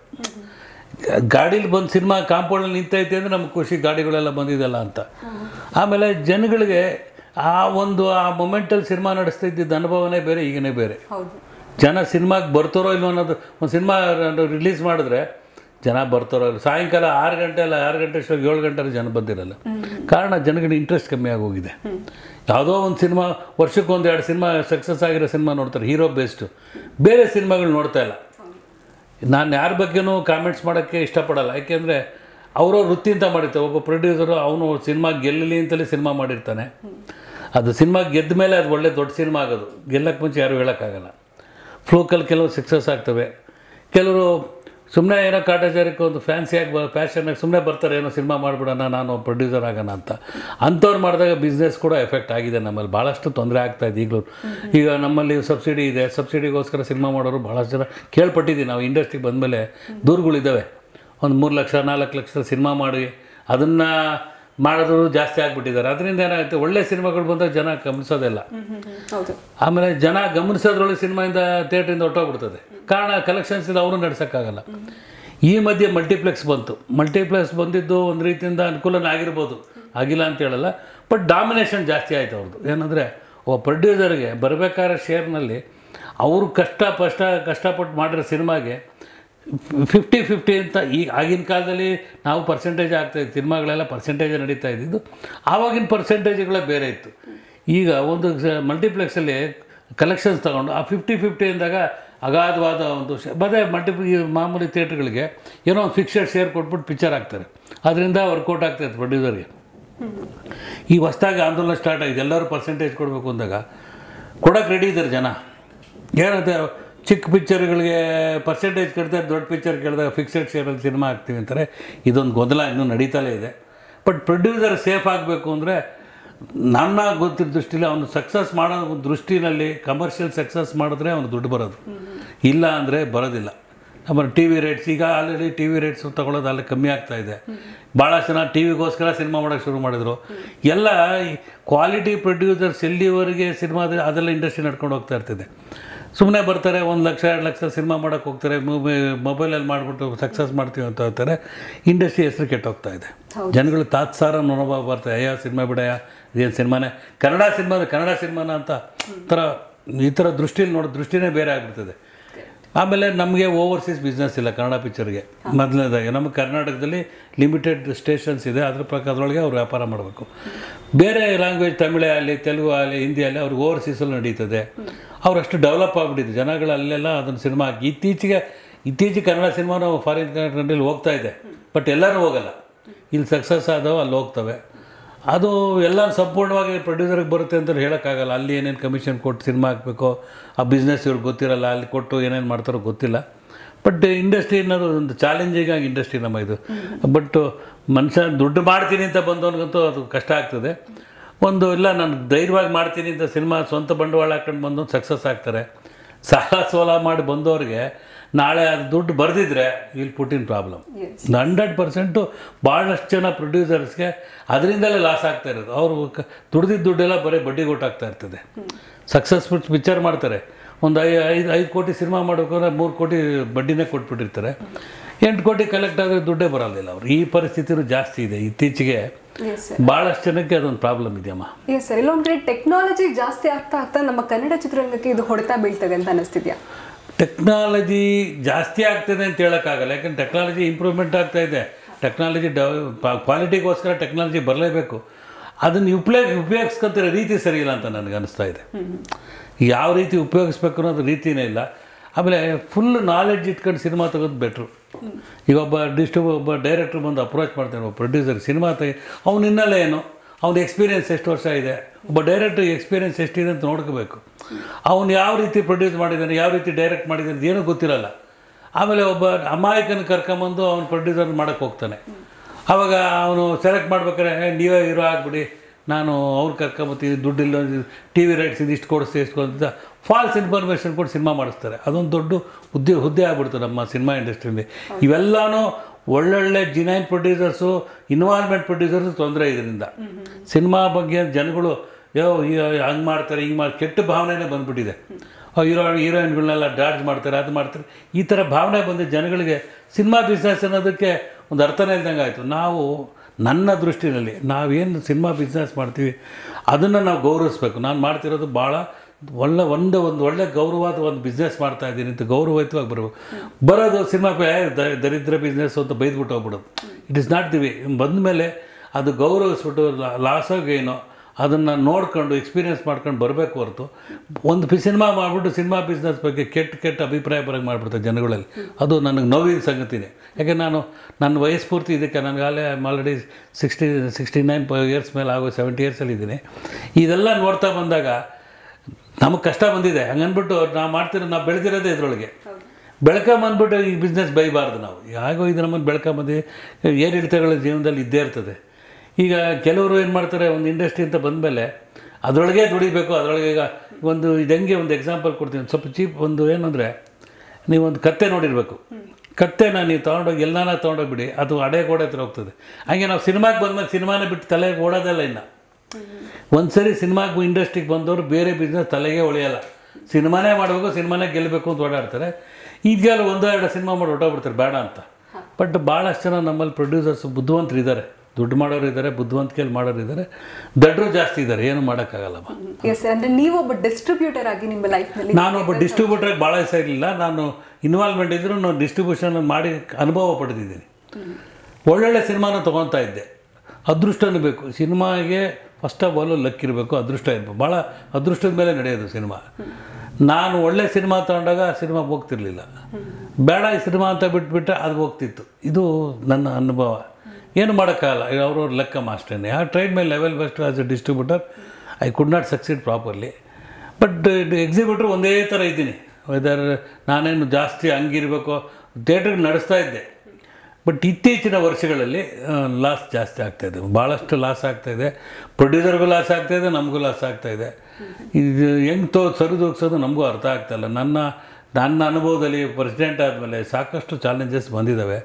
ಗಾಡೀಲಿ ಬಂದು ಸಿನಿಮಾ ಕಾಂಪೌಂಡಲ್ಲಿ ನಿಂತೈತೆ ಅಂದರೆ ನಮ್ಗೆ ಖುಷಿ ಗಾಡಿಗಳೆಲ್ಲ ಬಂದಿದ್ದಲ್ಲ ಅಂತ ಆಮೇಲೆ ಜನಗಳಿಗೆ ಆ ಒಂದು ಆ ಮೊಮೆಂಟಲ್ಲಿ ಸಿನಿಮಾ ನಡೆಸ್ತಾ ಇದ್ದಿದ್ದ ಅನುಭವನೇ ಬೇರೆ ಈಗನೇ ಬೇರೆ ಹೌದು ಜನ ಸಿನಿಮಾಗೆ ಬರ್ತಾರೋ ಇಲ್ವೋ ಅನ್ನೋದು ಒಂದು ಸಿನಿಮಾ ರಿಲೀಸ್ ಮಾಡಿದ್ರೆ ಜನ ಬರ್ತಾರೋ ಇಲ್ಲ ಸಾಯಂಕಾಲ ಆರು ಗಂಟೆ ಅಲ್ಲ ಆರು ಗಂಟೆ ಅಷ್ಟೊತ್ತಿಗೆ ಏಳು ಗಂಟೆ ಜನ ಬಂದಿರಲ್ಲ ಕಾರಣ ಜನಗಳಿಗೆ ಇಂಟ್ರೆಸ್ಟ್ ಕಮ್ಮಿ ಆಗೋಗಿದೆ ಯಾವುದೋ ಒಂದು ಸಿನಿಮಾ ವರ್ಷಕ್ಕೆ ಒಂದು ಎರಡು ಸಿನಿಮಾ ಸಕ್ಸಸ್ ಆಗಿರೋ ಸಿನಿಮಾ ನೋಡ್ತಾರೆ ಹೀರೋ ಬೇಸ್ಟು ಬೇರೆ ಸಿನಿಮಾಗಳು ನೋಡ್ತಾ ಇಲ್ಲ ನಾನು ಯಾರ ಬಗ್ಗೆನೂ ಕಾಮೆಂಟ್ಸ್ ಮಾಡೋಕ್ಕೆ ಇಷ್ಟಪಡಲ್ಲ ಯಾಕೆಂದರೆ ಅವರ ವೃತ್ತಿ ಅಂತ ಮಾಡಿರ್ತಾರೆ ಒಬ್ಬ ಪ್ರೊಡ್ಯೂಸರು ಅವನು ಸಿನಿಮಾ ಗೆಲ್ಲಲಿ ಅಂತಲೇ ಸಿನಿಮಾ ಮಾಡಿರ್ತಾನೆ ಅದು ಸಿನಿಮಾ ಗೆದ್ದ ಮೇಲೆ ಅದು ಒಳ್ಳೆ ದೊಡ್ಡ ಸಿನಿಮಾ ಆಗೋದು ಗೆಲ್ಲಕ್ಕೆ ಮುಂಚೆ ಯಾರೂ ಹೇಳೋಕ್ಕಾಗಲ್ಲ ಫ್ಲೋಕಲ್ಲಿ ಕೆಲವು ಸಕ್ಸಸ್ ಆಗ್ತವೆ ಕೆಲವರು ಸುಮ್ಮನೆ ಏನೋ ಕಾಟಾಚಾರಕ್ಕೆ ಒಂದು ಫ್ಯಾನ್ಸಿಯಾಗಿ ಬ ಪ್ಯಾಷನ್ನಾಗಿ ಸುಮ್ಮನೆ ಬರ್ತಾರೆ ಏನೋ ಸಿನಿಮಾ ಮಾಡಿಬಿಡೋಣ ನಾನು ಪ್ರೊಡ್ಯೂಸರ್ ಆಗೋಣ ಅಂತ ಅಂಥವ್ರು ಮಾಡಿದಾಗ ಬಿಸ್ನೆಸ್ ಕೂಡ ಎಫೆಕ್ಟ್ ಆಗಿದೆ ನಮ್ಮಲ್ಲಿ ಭಾಳಷ್ಟು ತೊಂದರೆ ಆಗ್ತಾ ಇದೆ ಈಗಲೂ ಈಗ ನಮ್ಮಲ್ಲಿ ಸಬ್ಸಿಡಿ ಇದೆ ಸಬ್ಸಿಡಿಗೋಸ್ಕರ ಸಿನಿಮಾ ಮಾಡೋರು ಭಾಳಷ್ಟು ಜನ ಕೇಳ್ಪಟ್ಟಿದ್ದೀವಿ ನಾವು ಇಂಡಸ್ಟ್ರಿಗೆ ಬಂದಮೇಲೆ ದೂರುಗಳಿದ್ದಾವೆ ಒಂದು ಮೂರು ಲಕ್ಷ ನಾಲ್ಕು ಲಕ್ಷ ಸಿನಿಮಾ ಮಾಡಿ ಅದನ್ನು ಮಾಡೋದು ಜಾಸ್ತಿ ಆಗಿಬಿಟ್ಟಿದ್ದಾರೆ ಅದರಿಂದ ಏನಾಗುತ್ತೆ ಒಳ್ಳೆ ಸಿನಿಮಾಗಳು ಬಂದಾಗ ಜನ ಗಮನಿಸೋದಿಲ್ಲ ಹೌದು ಆಮೇಲೆ ಜನ ಗಮನಿಸೋದ್ರೊಳಗೆ ಸಿನಿಮಾಯಿಂದ ಥಿಯೇಟ್ರಿಂದ ಹೊಟ್ಟೋಗ್ಬಿಡ್ತದೆ ಕಾರಣ ಕಲೆಕ್ಷನ್ಸ್ ಇದೆ ಅವರು ನಡೆಸೋಕ್ಕಾಗಲ್ಲ ಈ ಮಧ್ಯೆ ಮಲ್ಟಿಪ್ಲೆಕ್ಸ್ ಬಂತು ಮಲ್ಟಿಪ್ಲೆಕ್ಸ್ ಬಂದಿದ್ದು ಒಂದು ರೀತಿಯಿಂದ ಅನುಕೂಲನೇ ಆಗಿರ್ಬೋದು ಆಗಿಲ್ಲ ಅಂತ ಹೇಳಲ್ಲ ಬಟ್ ಡಾಮಿನೇಷನ್ ಜಾಸ್ತಿ ಆಯಿತು ಅವ್ರದ್ದು ಏನಂದರೆ ಒಬ್ಬ ಪ್ರೊಡ್ಯೂಸರ್ಗೆ ಬರಬೇಕಾದ್ರೆ ಶೇರ್ನಲ್ಲಿ ಅವರು ಕಷ್ಟ ಪಷ್ಟ ಕಷ್ಟಪಟ್ಟು ಮಾಡಿರೋ ಸಿನಿಮಾಗೆ ಫಿಫ್ಟಿ ಫಿಫ್ಟಿ ಅಂತ ಈಗ ಆಗಿನ ಕಾಲದಲ್ಲಿ ನಾವು ಪರ್ಸೆಂಟೇಜ್ ಆಗ್ತಾಯಿತ್ತು ಸಿನಿಮಾಗಳೆಲ್ಲ ಪರ್ಸೆಂಟೇಜ್ ನಡೀತಾ ಇದ್ದಿದ್ದು ಆವಾಗಿನ ಪರ್ಸೆಂಟೇಜ್ಗಳೇ ಬೇರೆ ಇತ್ತು ಈಗ ಒಂದು ಮಲ್ಟಿಪ್ಲೆಕ್ಸಲ್ಲಿ ಕಲೆಕ್ಷನ್ಸ್ ತಗೊಂಡು ಆ ಫಿಫ್ಟಿ ಫಿಫ್ಟಿ ಅಂದಾಗ ಅಗಾಧವಾದ ಒಂದು ಶ ಬದೇ ಮಲ್ಟಿಪ್ಲ್ ಈ ಮಾಮೂಲಿ ಥಿಯೇಟ್ರ್ಗಳಿಗೆ ಏನೋ ಒಂದು ಫಿಕ್ಸೆಡ್ ಶೇರ್ ಕೊಟ್ಬಿಟ್ಟು ಪಿಕ್ಚರ್ ಹಾಕ್ತಾರೆ ಅದರಿಂದ ವರ್ಕೌಟ್ ಆಗ್ತಾಯಿತ್ತು ಪ್ರೊಡ್ಯೂಸರ್ಗೆ ಈ ಹೊಸ್ದಾಗಿ ಆಂದೋಲನ ಸ್ಟಾರ್ಟ್ ಆಗಿದೆ ಎಲ್ಲರೂ ಪರ್ಸೆಂಟೇಜ್ ಕೊಡಬೇಕು ಅಂದಾಗ ಕೊಡೋಕೆ ರೆಡಿ ಇದ್ದಾರೆ ಜನ ಏನಂತೆ ಚಿಕ್ಕ ಪಿಕ್ಚರ್ಗಳಿಗೆ ಪರ್ಸೆಂಟೇಜ್ ಕಟ್ತಾರೆ ದೊಡ್ಡ ಪಿಕ್ಚರ್ ಕೇಳಿದಾಗ ಫಿಕ್ಸೆಡ್ ಶೇರಲ್ಲಿ ಸಿನಿಮಾ ಹಾಕ್ತೀವಿ ಅಂತಾರೆ ಇದೊಂದು ಗೊಂದಲ ಇನ್ನೂ ನಡೀತಲೇ ಇದೆ ಬಟ್ ಪ್ರೊಡ್ಯೂಸರ್ ಸೇಫ್ ಆಗಬೇಕು ಅಂದರೆ ನನ್ನ ಗೊತ್ತಿದ್ದ ದೃಷ್ಟಿಲಿ ಅವನು ಸಕ್ಸಸ್ ಮಾಡೋ ದೃಷ್ಟಿನಲ್ಲಿ ಕಮರ್ಷಿಯಲ್ ಸಕ್ಸಸ್ ಮಾಡಿದ್ರೆ ಅವನು ದುಡ್ಡು ಬರೋದು ಇಲ್ಲ ಅಂದರೆ ಬರೋದಿಲ್ಲ ಆಮೇಲೆ ಟಿ ವಿ ರೇಟ್ಸ್ ಈಗ ಆಲ್ರೆಡಿ ಟಿ ವಿ ರೇಟ್ಸ್ ತಗೊಳ್ಳೋದು ಅಲ್ಲಿ ಕಮ್ಮಿ ಆಗ್ತಾ ಇದೆ ಭಾಳ ಜನ ಟಿ ವಿಗೋಸ್ಕರ ಸಿನಿಮಾ ಮಾಡೋಕ್ಕೆ ಶುರು ಮಾಡಿದ್ರು ಎಲ್ಲ ಕ್ವಾಲಿಟಿ ಪ್ರೊಡ್ಯೂಸರ್ಸ್ ಎಲ್ಲಿವರೆಗೆ ಸಿನಿಮಾದ ಅದೆಲ್ಲ ಇಂಡಸ್ಟ್ರಿ ನಡ್ಕೊಂಡು ಹೋಗ್ತಾ ಇರ್ತದೆ ಸುಮ್ಮನೆ ಬರ್ತಾರೆ ಒಂದು ಲಕ್ಷ ಎರಡು ಲಕ್ಷ ಸಿನಿಮಾ ಮಾಡೋಕ್ಕೆ ಹೋಗ್ತಾರೆ ಮೊಬೈ ಮೊಬೈಲಲ್ಲಿ ಮಾಡಿಬಿಟ್ಟು ಸಕ್ಸಸ್ ಮಾಡ್ತೀವಿ ಅಂತ ಹೇಳ್ತಾರೆ ಇಂಡಸ್ಟ್ರಿ ಹೆಸರು ಕೆಟ್ಟೋಗ್ತಾ ಇದೆ ಜನಗಳು ತಾತ್ಸಾರ ಮನೋಭಾವ ಬರ್ತಾರೆ ಅಯ್ಯೋ ಸಿನಿಮಾ ಬಿಡಯ್ಯ ಇದೇನು ಸಿನಿಮಾನೇ ಕನ್ನಡ ಸಿನಿಮಾ ಕನ್ನಡ ಸಿನಿಮಾನ ಅಂತ ಥರ ಈ ಥರ ದೃಷ್ಟಿಲಿ ನೋಡೋ ದೃಷ್ಟಿನೇ ಬೇರೆ ಆಗಿಬಿಡ್ತದೆ ಆಮೇಲೆ ನಮಗೆ ಓವರ್ಸೀಸ್ ಬಿಸ್ನೆಸ್ ಇಲ್ಲ ಕನ್ನಡ ಪಿಕ್ಚರ್ಗೆ ಮೊದಲನೇದಾಗಿ ನಮ್ಮ ಕರ್ನಾಟಕದಲ್ಲಿ ಲಿಮಿಟೆಡ್ ಸ್ಟೇಷನ್ಸ್ ಇದೆ ಅದ್ರ ಪ್ರಕಾರ ಅದರೊಳಗೆ ಅವ್ರು ವ್ಯಾಪಾರ ಮಾಡಬೇಕು ಬೇರೆ ಲ್ಯಾಂಗ್ವೇಜ್ ತಮಿಳೇ ಆಗಲಿ ತೆಲುಗು ಆಗಲಿ ಹಿಂದಿ ಆಗಲಿ ಅವ್ರಿಗೆ ಓವರ್ಸೀಸಲ್ಲಿ ನಡೀತದೆ ಅವರಷ್ಟು ಡೆವಲಪ್ ಆಗಿಬಿಟ್ಟಿದೆ ಜನಗಳು ಅಲ್ಲೆಲ್ಲ ಅದನ್ನು ಸಿನಿಮಾ ಹಾಕಿ ಇತ್ತೀಚೆಗೆ ಇತ್ತೀಚೆಗೆ ಕನ್ನಡ ಸಿನಿಮಾನು ಫಾರಿನ್ ಕಂಟ್ರಿಲಿ ಹೋಗ್ತಾ ಇದೆ ಬಟ್ ಎಲ್ಲರೂ ಹೋಗಲ್ಲ ಇಲ್ಲಿ ಸಕ್ಸಸ್ ಆದವು ಅಲ್ಲಿ ಹೋಗ್ತವೆ ಅದು ಎಲ್ಲ ಸಂಪೂರ್ಣವಾಗಿ ಪ್ರೊಡ್ಯೂಸರ್ಗೆ ಬರುತ್ತೆ ಅಂತ ಹೇಳೋಕ್ಕಾಗಲ್ಲ ಅಲ್ಲಿ ಏನೇನು ಕಮಿಷನ್ ಕೊಟ್ಟು ಸಿನಿಮಾ ಹಾಕಬೇಕು ಆ ಬಿಸ್ನೆಸ್ ಇವ್ರಿಗೆ ಗೊತ್ತಿರಲ್ಲ ಅಲ್ಲಿ ಕೊಟ್ಟು ಏನೇನು ಮಾಡ್ತಾರೋ ಗೊತ್ತಿಲ್ಲ ಬಟ್ ಇಂಡಸ್ಟ್ರಿ ಅನ್ನೋದು ಒಂದು ಚಾಲೆಂಜಿಂಗ್ ಆಗಿ ಇಂಡಸ್ಟ್ರಿ ನಮ್ಮ ಇದು ಬಟ್ ಮನುಷ್ಯ ದುಡ್ಡು ಮಾಡ್ತೀನಿ ಅಂತ ಬಂದವನಿಗಂತೂ ಅದು ಕಷ್ಟ ಆಗ್ತದೆ ಒಂದು ಇಲ್ಲ ನಾನು ಧೈರ್ಯವಾಗಿ ಮಾಡ್ತೀನಿ ಅಂತ ಸಿನಿಮಾ ಸ್ವಂತ ಬಂಡವಾಳ ಹಾಕೊಂಡು ಬಂದು ಸಕ್ಸಸ್ ಆಗ್ತಾರೆ ಸಾಲ ಸೋಲ ಮಾಡಿ ಬಂದವ್ರಿಗೆ ನಾಳೆ ಅದು ದುಡ್ಡು ಬರೆದಿದ್ರೆ ಇಲ್ಲಿ ಪುಟ್ಟಿನ ಪ್ರಾಬ್ಲಮ್ ಹಂಡ್ರೆಡ್ ಪರ್ಸೆಂಟು ಭಾಳಷ್ಟು ಜನ ಪ್ರೊಡ್ಯೂಸರ್ಸ್ಗೆ ಅದರಿಂದಲೇ ಲಾಸ್ ಆಗ್ತಾ ಇರೋದು ಅವರು ಕ ದುಡ್ದಿದ್ದ ದುಡ್ಡೆಲ್ಲ ಬರೀ ಬಡ್ಡಿ ಕೊಟ್ಟಾಗ್ತಾ ಇರ್ತದೆ ಸಕ್ಸಸ್ಫುಲ್ ಪಿಕ್ಚರ್ ಮಾಡ್ತಾರೆ ಒಂದು ಐ ಐದು ಐದು ಕೋಟಿ ಸಿನಿಮಾ ಮಾಡಬೇಕಂದ್ರೆ ಮೂರು ಕೋಟಿ ಬಡ್ಡಿನೇ ಕೊಟ್ಬಿಟ್ಟಿರ್ತಾರೆ ಎಂಟು ಕೋಟಿ ಕಲೆಕ್ಟ್ ಆದರೆ ದುಡ್ಡೇ ಬರೋದಿಲ್ಲ ಅವರು ಈ ಪರಿಸ್ಥಿತಿನೂ ಜಾಸ್ತಿ ಇದೆ ಇತ್ತೀಚೆಗೆ ಎಸ್ ಭಾಳಷ್ಟು ಜನಕ್ಕೆ ಅದೊಂದು ಪ್ರಾಬ್ಲಮ್ ಇದೆಯಮ್ಮ ಎಸ್ ಸರ್ ಇಲ್ಲೊಂದ್ ಕಡೆ ಟೆಕ್ನಾಲಜಿ ಜಾಸ್ತಿ ಆಗ್ತಾ ಆಗ್ತಾ ನಮ್ಮ ಕನ್ನಡ ಚಿತ್ರರಂಗಕ್ಕೆ ಇದು ಹೊಡೆತ ಬೀಳ್ತದೆ ಅಂತ ಅನಿಸ್ತಿದ್ಯಾ ಟೆಕ್ನಾಲಜಿ ಜಾಸ್ತಿ ಆಗ್ತದೆ ಅಂತ ಹೇಳೋಕ್ಕಾಗಲ್ಲ ಯಾಕಂದ್ರೆ ಟೆಕ್ನಾಲಜಿ ಇಂಪ್ರೂವ್ಮೆಂಟ್ ಆಗ್ತಾ ಇದೆ ಟೆಕ್ನಾಲಜಿ ಡೆವ ಕ್ವಾಲಿಟಿಗೋಸ್ಕರ ಟೆಕ್ನಾಲಜಿ ಬರಲೇಬೇಕು ಅದನ್ನು ಉಪಯೋಗ ಉಪಯೋಗಿಸ್ಕೊಂತಿರೋ ರೀತಿ ಸರಿ ಇಲ್ಲ ಅಂತ ನನಗೆ ಅನಿಸ್ತಾ ಇದೆ ಯಾವ ರೀತಿ ಉಪಯೋಗಿಸ್ಬೇಕು ಅನ್ನೋದು ರೀತಿನೇ ಇಲ್ಲ ಆಮೇಲೆ ಫುಲ್ ನಾಲೆಡ್ಜ್ ಇಟ್ಕೊಂಡು ಸಿನಿಮಾ ತೆಗೆದು ಬೆಟ್ರು ಈಗ ಒಬ್ಬ ಡಿಸ್ಟ್ರಿಬ್ ಒಬ್ಬ ಡೈರೆಕ್ಟ್ರ್ ಬಂದು ಅಪ್ರೋಚ್ ಮಾಡ್ತಾನೆ ಒಬ್ಬ ಪ್ರೊಡ್ಯೂಸರ್ ಸಿನಿಮಾ ತೆಗೆ ಅವ್ನ ಹಿನ್ನೆಲೆ ಏನು ಅವ್ನ ಎಕ್ಸ್ಪೀರಿಯನ್ಸ್ ಎಷ್ಟು ವರ್ಷ ಇದೆ ಒಬ್ಬ ಡೈರೆಕ್ಟ್ರ್ ಎಕ್ಸ್ಪೀರಿಯನ್ಸ್ ಎಷ್ಟಿದೆ ಅಂತ ನೋಡ್ಕೋಬೇಕು ಅವನು ಯಾವ ರೀತಿ ಪ್ರೊಡ್ಯೂಸ್ ಮಾಡಿದ್ದಾನೆ ಯಾವ ರೀತಿ ಡೈರೆಕ್ಟ್ ಮಾಡಿದ್ದಾನೆ ಅಂತ ಏನೂ ಗೊತ್ತಿರಲ್ಲ ಆಮೇಲೆ ಒಬ್ಬ ಅಮಾಯಕನ ಕರ್ಕೊಂಬಂದು ಅವ್ನು ಪ್ರೊಡ್ಯೂಸರ್ ಮಾಡೋಕ್ಕೆ ಹೋಗ್ತಾನೆ ಆವಾಗ ಅವನು ಸೆಲೆಕ್ಟ್ ಮಾಡ್ಬೇಕಾದ್ರೆ "ಏ, ನೀವೇ ಹೀರೋ ಆಗಿಬಿಡಿ ನಾನು ಅವ್ರು ಕರ್ಕೊಂಬತ್ತೀನಿ ದುಡ್ಡಿಲ್ಲ ಟಿ ವಿ ರೈಟ್ಸ್ ಇದು ಇಷ್ಟು ಕೊಡಿಸ್ತೀವಿ ಇಷ್ಟು ಅಂತ ಫಾಲ್ಸ್ ಇನ್ಫಾರ್ಮೇಷನ್ ಕೊಟ್ಟು ಸಿನಿಮಾ ಮಾಡಿಸ್ತಾರೆ ಅದೊಂದು ದೊಡ್ಡ ಹುದ್ದೆ ಹುದ್ದೆ ಆಗ್ಬಿಡ್ತು ನಮ್ಮ ಸಿನಿಮಾ ಇಂಡಸ್ಟ್ರಿಯಲ್ಲಿ ಇವೆಲ್ಲನೂ ಒಳ್ಳೊಳ್ಳೆ ಜಿನೈನ್ ಪ್ರೊಡ್ಯೂಸರ್ಸು ಇನ್ವಾಲ್ವ್ಮೆಂಟ್ ಪ್ರೊಡ್ಯೂಸರ್ಸು ತೊಂದರೆ ಇದರಿಂದ ಸಿನಿಮಾ ಬಗ್ಗೆ ಜನಗಳು ಯೋ ಹಂಗೆ ಮಾಡ್ತಾರೆ ಹಿಂಗೆ ಮಾಡಿ ಕೆಟ್ಟ ಭಾವನೆನೇ ಬಂದ್ಬಿಟ್ಟಿದೆ ಹೀರೋ ಹೀರೋಯಿನ್ಗಳನ್ನೆಲ್ಲ ಡಾಡ್ಜ್ ಮಾಡ್ತಾರೆ ಅದು ಮಾಡ್ತಾರೆ ಈ ಥರ ಭಾವನೆ ಬಂದು ಜನಗಳಿಗೆ ಸಿನಿಮಾ ಬಿಸ್ನೆಸ್ ಅನ್ನೋದಕ್ಕೆ ಒಂದು ಅರ್ಥನೇ ಇಲ್ದಂಗೆ ಆಯಿತು ನಾವು ನನ್ನ ದೃಷ್ಟಿನಲ್ಲಿ ನಾವೇನು ಸಿನಿಮಾ ಬಿಸ್ನೆಸ್ ಮಾಡ್ತೀವಿ ಅದನ್ನು ನಾವು ಗೌರವಿಸ್ಬೇಕು ನಾನು ಮಾಡ್ತಿರೋದು ಭಾಳ ಒಳ್ಳೆ ಒಂದು ಒಂದು ಒಳ್ಳೆ ಗೌರವಾದ ಒಂದು ಬಿಸ್ನೆಸ್ ಮಾಡ್ತಾ ಇದ್ದೀನಿ ಅಂತ ಗೌರವಯುತವಾಗಿ ಬರಬೇಕು ಬರೋದು ಸಿನಿಮಾ ದರಿದ್ರ ಬಿಸ್ನೆಸ್ ಅಂತ ಬೈದ್ಬಿಟ್ಟು ಹೋಗ್ಬಿಡೋದು it is not the way ಬಂದ ಮೇಲೆ ಅದು ಗೌರವಿಸ್ಬಿಟ್ಟು ಲಾಸಾಗಿ ಏನೋ ಅದನ್ನು ನೋಡ್ಕೊಂಡು ಎಕ್ಸ್ಪೀರಿಯೆನ್ಸ್ ಮಾಡ್ಕೊಂಡು ಬರಬೇಕು ಹೊರತು ಒಂದು ಪಿ ಸಿನಿಮಾ ಮಾಡಿಬಿಟ್ಟು ಸಿನಿಮಾ ಬಿಸ್ನೆಸ್ ಬಗ್ಗೆ ಕೆಟ್ಟ ಕೆಟ್ಟ ಅಭಿಪ್ರಾಯ ಬರೋಂಗೆ ಮಾಡಿಬಿಡ್ತಾರೆ ಜನಗಳಲ್ಲಿ ಅದು ನನಗೆ ನೋವಿನ ಸಂಗತಿನೇ ಯಾಕೆ ನಾನು ನನ್ನ ವಯಸ್ಸು ಪೂರ್ತಿ ಇದಕ್ಕೆ ನನಗಾಗಲೇ already sixty sixty nine years ಮೇಲೆ ಆಗೋ ಸೆವೆಂಟಿ ಇಯರ್ಸಲ್ಲಿ ಇದ್ದೀನಿ ಇದೆಲ್ಲ ನೋಡ್ತಾ ಬಂದಾಗ ನಮಗೆ ಕಷ್ಟ ಬಂದಿದೆ ಹಂಗನ್ಬಿಟ್ಟು ನಾವು ಮಾಡ್ತಿರೋ ನಾವು ಬೆಳೆದಿರೋದೇ ಇದರೊಳಗೆ ಬೆಳ್ಕೊಂಬಂದ್ಬಿಟ್ಟು ಈ ಬಿಸ್ನೆಸ್ ಬೈಬಾರ್ದು ನಾವು ಯಾಗೋ ಇದು ನಮ್ಮನ್ನು ಬೆಳ್ಕೊಂಬಂದು ಏರಿಳಿತಗಳ ಜೀವನದಲ್ಲಿ ಇದ್ದೇ ಇರ್ತದೆ ಈಗ ಕೆಲವರು ಏನು ಮಾಡ್ತಾರೆ ಒಂದು ಇಂಡಸ್ಟ್ರಿ ಅಂತ ಬಂದಮೇಲೆ ಅದರೊಳಗೆ ದುಡಿಬೇಕು ಅದರೊಳಗೆ ಈಗ ಒಂದು ಇದಂಗೆ ಒಂದು ಎಕ್ಸಾಂಪಲ್ ಕೊಡ್ತೀನಿ ಸ್ವಲ್ಪ ಚೀಪ್ ಒಂದು ಏನಂದರೆ ನೀವೊಂದು ಕತ್ತೆ ನೋಡಿರಬೇಕು ಕತ್ತೆನ ನೀವು ತೊಗೊಂಡೋಗಿ ಎಲ್ಲಾನ ತೊಗೊಂಡೋಗ್ಬಿಡಿ ಅದು ಅಡೆ ಗೋಡೆ ಹತ್ರ ಹೋಗ್ತದೆ ಹಾಗೆ ನಾವು ಸಿನಿಮಾಗೆ ಬಂದಮೇಲೆ ಸಿನಿಮಾನ ಬಿಟ್ಟು ತಲೆಗೆ ಓಡೋದಲ್ಲ ಇನ್ನು ಒಂದು ಸರಿ ಸಿನಿಮಾಗೆ ಇಂಡಸ್ಟ್ರಿಗೆ ಬಂದವರು ಬೇರೆ ಬಿಸ್ನೆಸ್ ತಲೆಗೆ ಹೊಳೆಯಲ್ಲ ಸಿನಿಮಾನೇ ಮಾಡಬೇಕು ಸಿನಿಮಾನೇ ಗೆಲ್ಲಬೇಕು ಅಂತ ಓಡಾಡ್ತಾರೆ ಈಗೆಲ್ಲ ಒಂದು ಎರಡು ಸಿನಿಮಾ ಮಾಡಿ ಹೊಟ್ಟೋಗ್ಬಿಡ್ತಾರೆ ಬೇಡ ಅಂತ ಬಟ್ ಭಾಳಷ್ಟು ಜನ ನಮ್ಮಲ್ಲಿ ಪ್ರೊಡ್ಯೂಸರ್ಸ್ ಬುದ್ಧಿವಂತರು ಇದ್ದಾರೆ ದುಡ್ಡು ಮಾಡೋರು ಇದ್ದಾರೆ ಬುದ್ಧಿವಂತಿಕೆಯಲ್ಲಿ ಮಾಡೋರು ಇದ್ದಾರೆ ದಡ್ರು ಜಾಸ್ತಿ ಇದ್ದಾರೆ ಏನು ಮಾಡೋಕ್ಕಾಗಲ್ಲಮ್ಮ ಎಸ್ ಅಂದ್ರೆ ನೀವು ಒಬ್ಬ ಡಿಸ್ಟ್ರಿಬ್ಯೂಟರ್ ಆಗಿ ನಿಮ್ಮ ಲೈಫ್ ನಲ್ಲಿ ನಾನೊಬ್ಬ ಡಿಸ್ಟ್ರಿಬ್ಯೂಟರ್ಗೆ ಭಾಳ ದಿವಸ ಇರಲಿಲ್ಲ ನಾನು ಇನ್ವಾಲ್ವ್ಮೆಂಟ್ ಇದ್ದರೂ ನಾನು ಡಿಸ್ಟ್ರಿಬ್ಯೂಷನ್ ಮಾಡಿ ಅನುಭವ ಪಡೆದಿದ್ದೀನಿ ಒಳ್ಳೊಳ್ಳೆ ಸಿನಿಮಾನ ತೊಗೊತಾ ಇದ್ದೆ ಅದೃಷ್ಟನೂ ಬೇಕು ಸಿನಿಮಾಗೆ ಫಸ್ಟ್ ಆಫ್ ಆಲು ಲಕ್ ಇರಬೇಕು ಅದೃಷ್ಟ ಇರಬೇಕು ಭಾಳ ಅದೃಷ್ಟದ ಮೇಲೆ ನಡೆಯೋದು ಸಿನಿಮಾ ನಾನು ಒಳ್ಳೆ ಸಿನಿಮಾ ತಗೊಂಡಾಗ ಆ ಸಿನಿಮಾ ಹೋಗ್ತಿರ್ಲಿಲ್ಲ ಬೇಡ ಈ ಸಿನಿಮಾ ಅಂತ ಬಿಟ್ಬಿಟ್ರೆ ಅದು ಹೋಗ್ತಿತ್ತು ಇದು ನನ್ನ ಅನುಭವ ಏನು ಮಾಡೋಕ್ಕಾಗಲ್ಲ ಅವ್ರವ್ರ ಲೆಕ್ಕ ಅಷ್ಟೇ ಆ ಟ್ರೈನ್ ಮೇಲೆ level best as a distributor I could not succeed properly but exhibitor ಒಂದೇ ಥರ ಇದ್ದೀನಿ ವೆದರ್ ನಾನೇನು ಜಾಸ್ತಿ ಹಂಗಿರಬೇಕು ಥಿಯೇಟ್ರಿಗೆ ನಡೆಸ್ತಾ ಇದ್ದೆ ಬಟ್ ಇತ್ತೀಚಿನ ವರ್ಷಗಳಲ್ಲಿ ಲಾಸ್ ಜಾಸ್ತಿ ಆಗ್ತಾಯಿದೆ ಭಾಳಷ್ಟು ಲಾಸ್ ಆಗ್ತಾಯಿದೆ ಪ್ರೊಡ್ಯೂಸರ್ಗೂ ಲಾಸ್ ಆಗ್ತಾಯಿದೆ ನಮಗೂ ಲಾಸ್ ಆಗ್ತಾಯಿದೆ ಇದು ಹೆಂಗೆ ತೋ ಸರಿದೂಗಿಸೋದು ನಮಗೂ ಅರ್ಥ ಆಗ್ತಾಯಿಲ್ಲ ನನ್ನ ನನ್ನ ಅನುಭವದಲ್ಲಿ ಪ್ರೆಸಿಡೆಂಟ್ ಆದಮೇಲೆ ಸಾಕಷ್ಟು ಚಾಲೆಂಜಸ್ ಬಂದಿದ್ದಾವೆ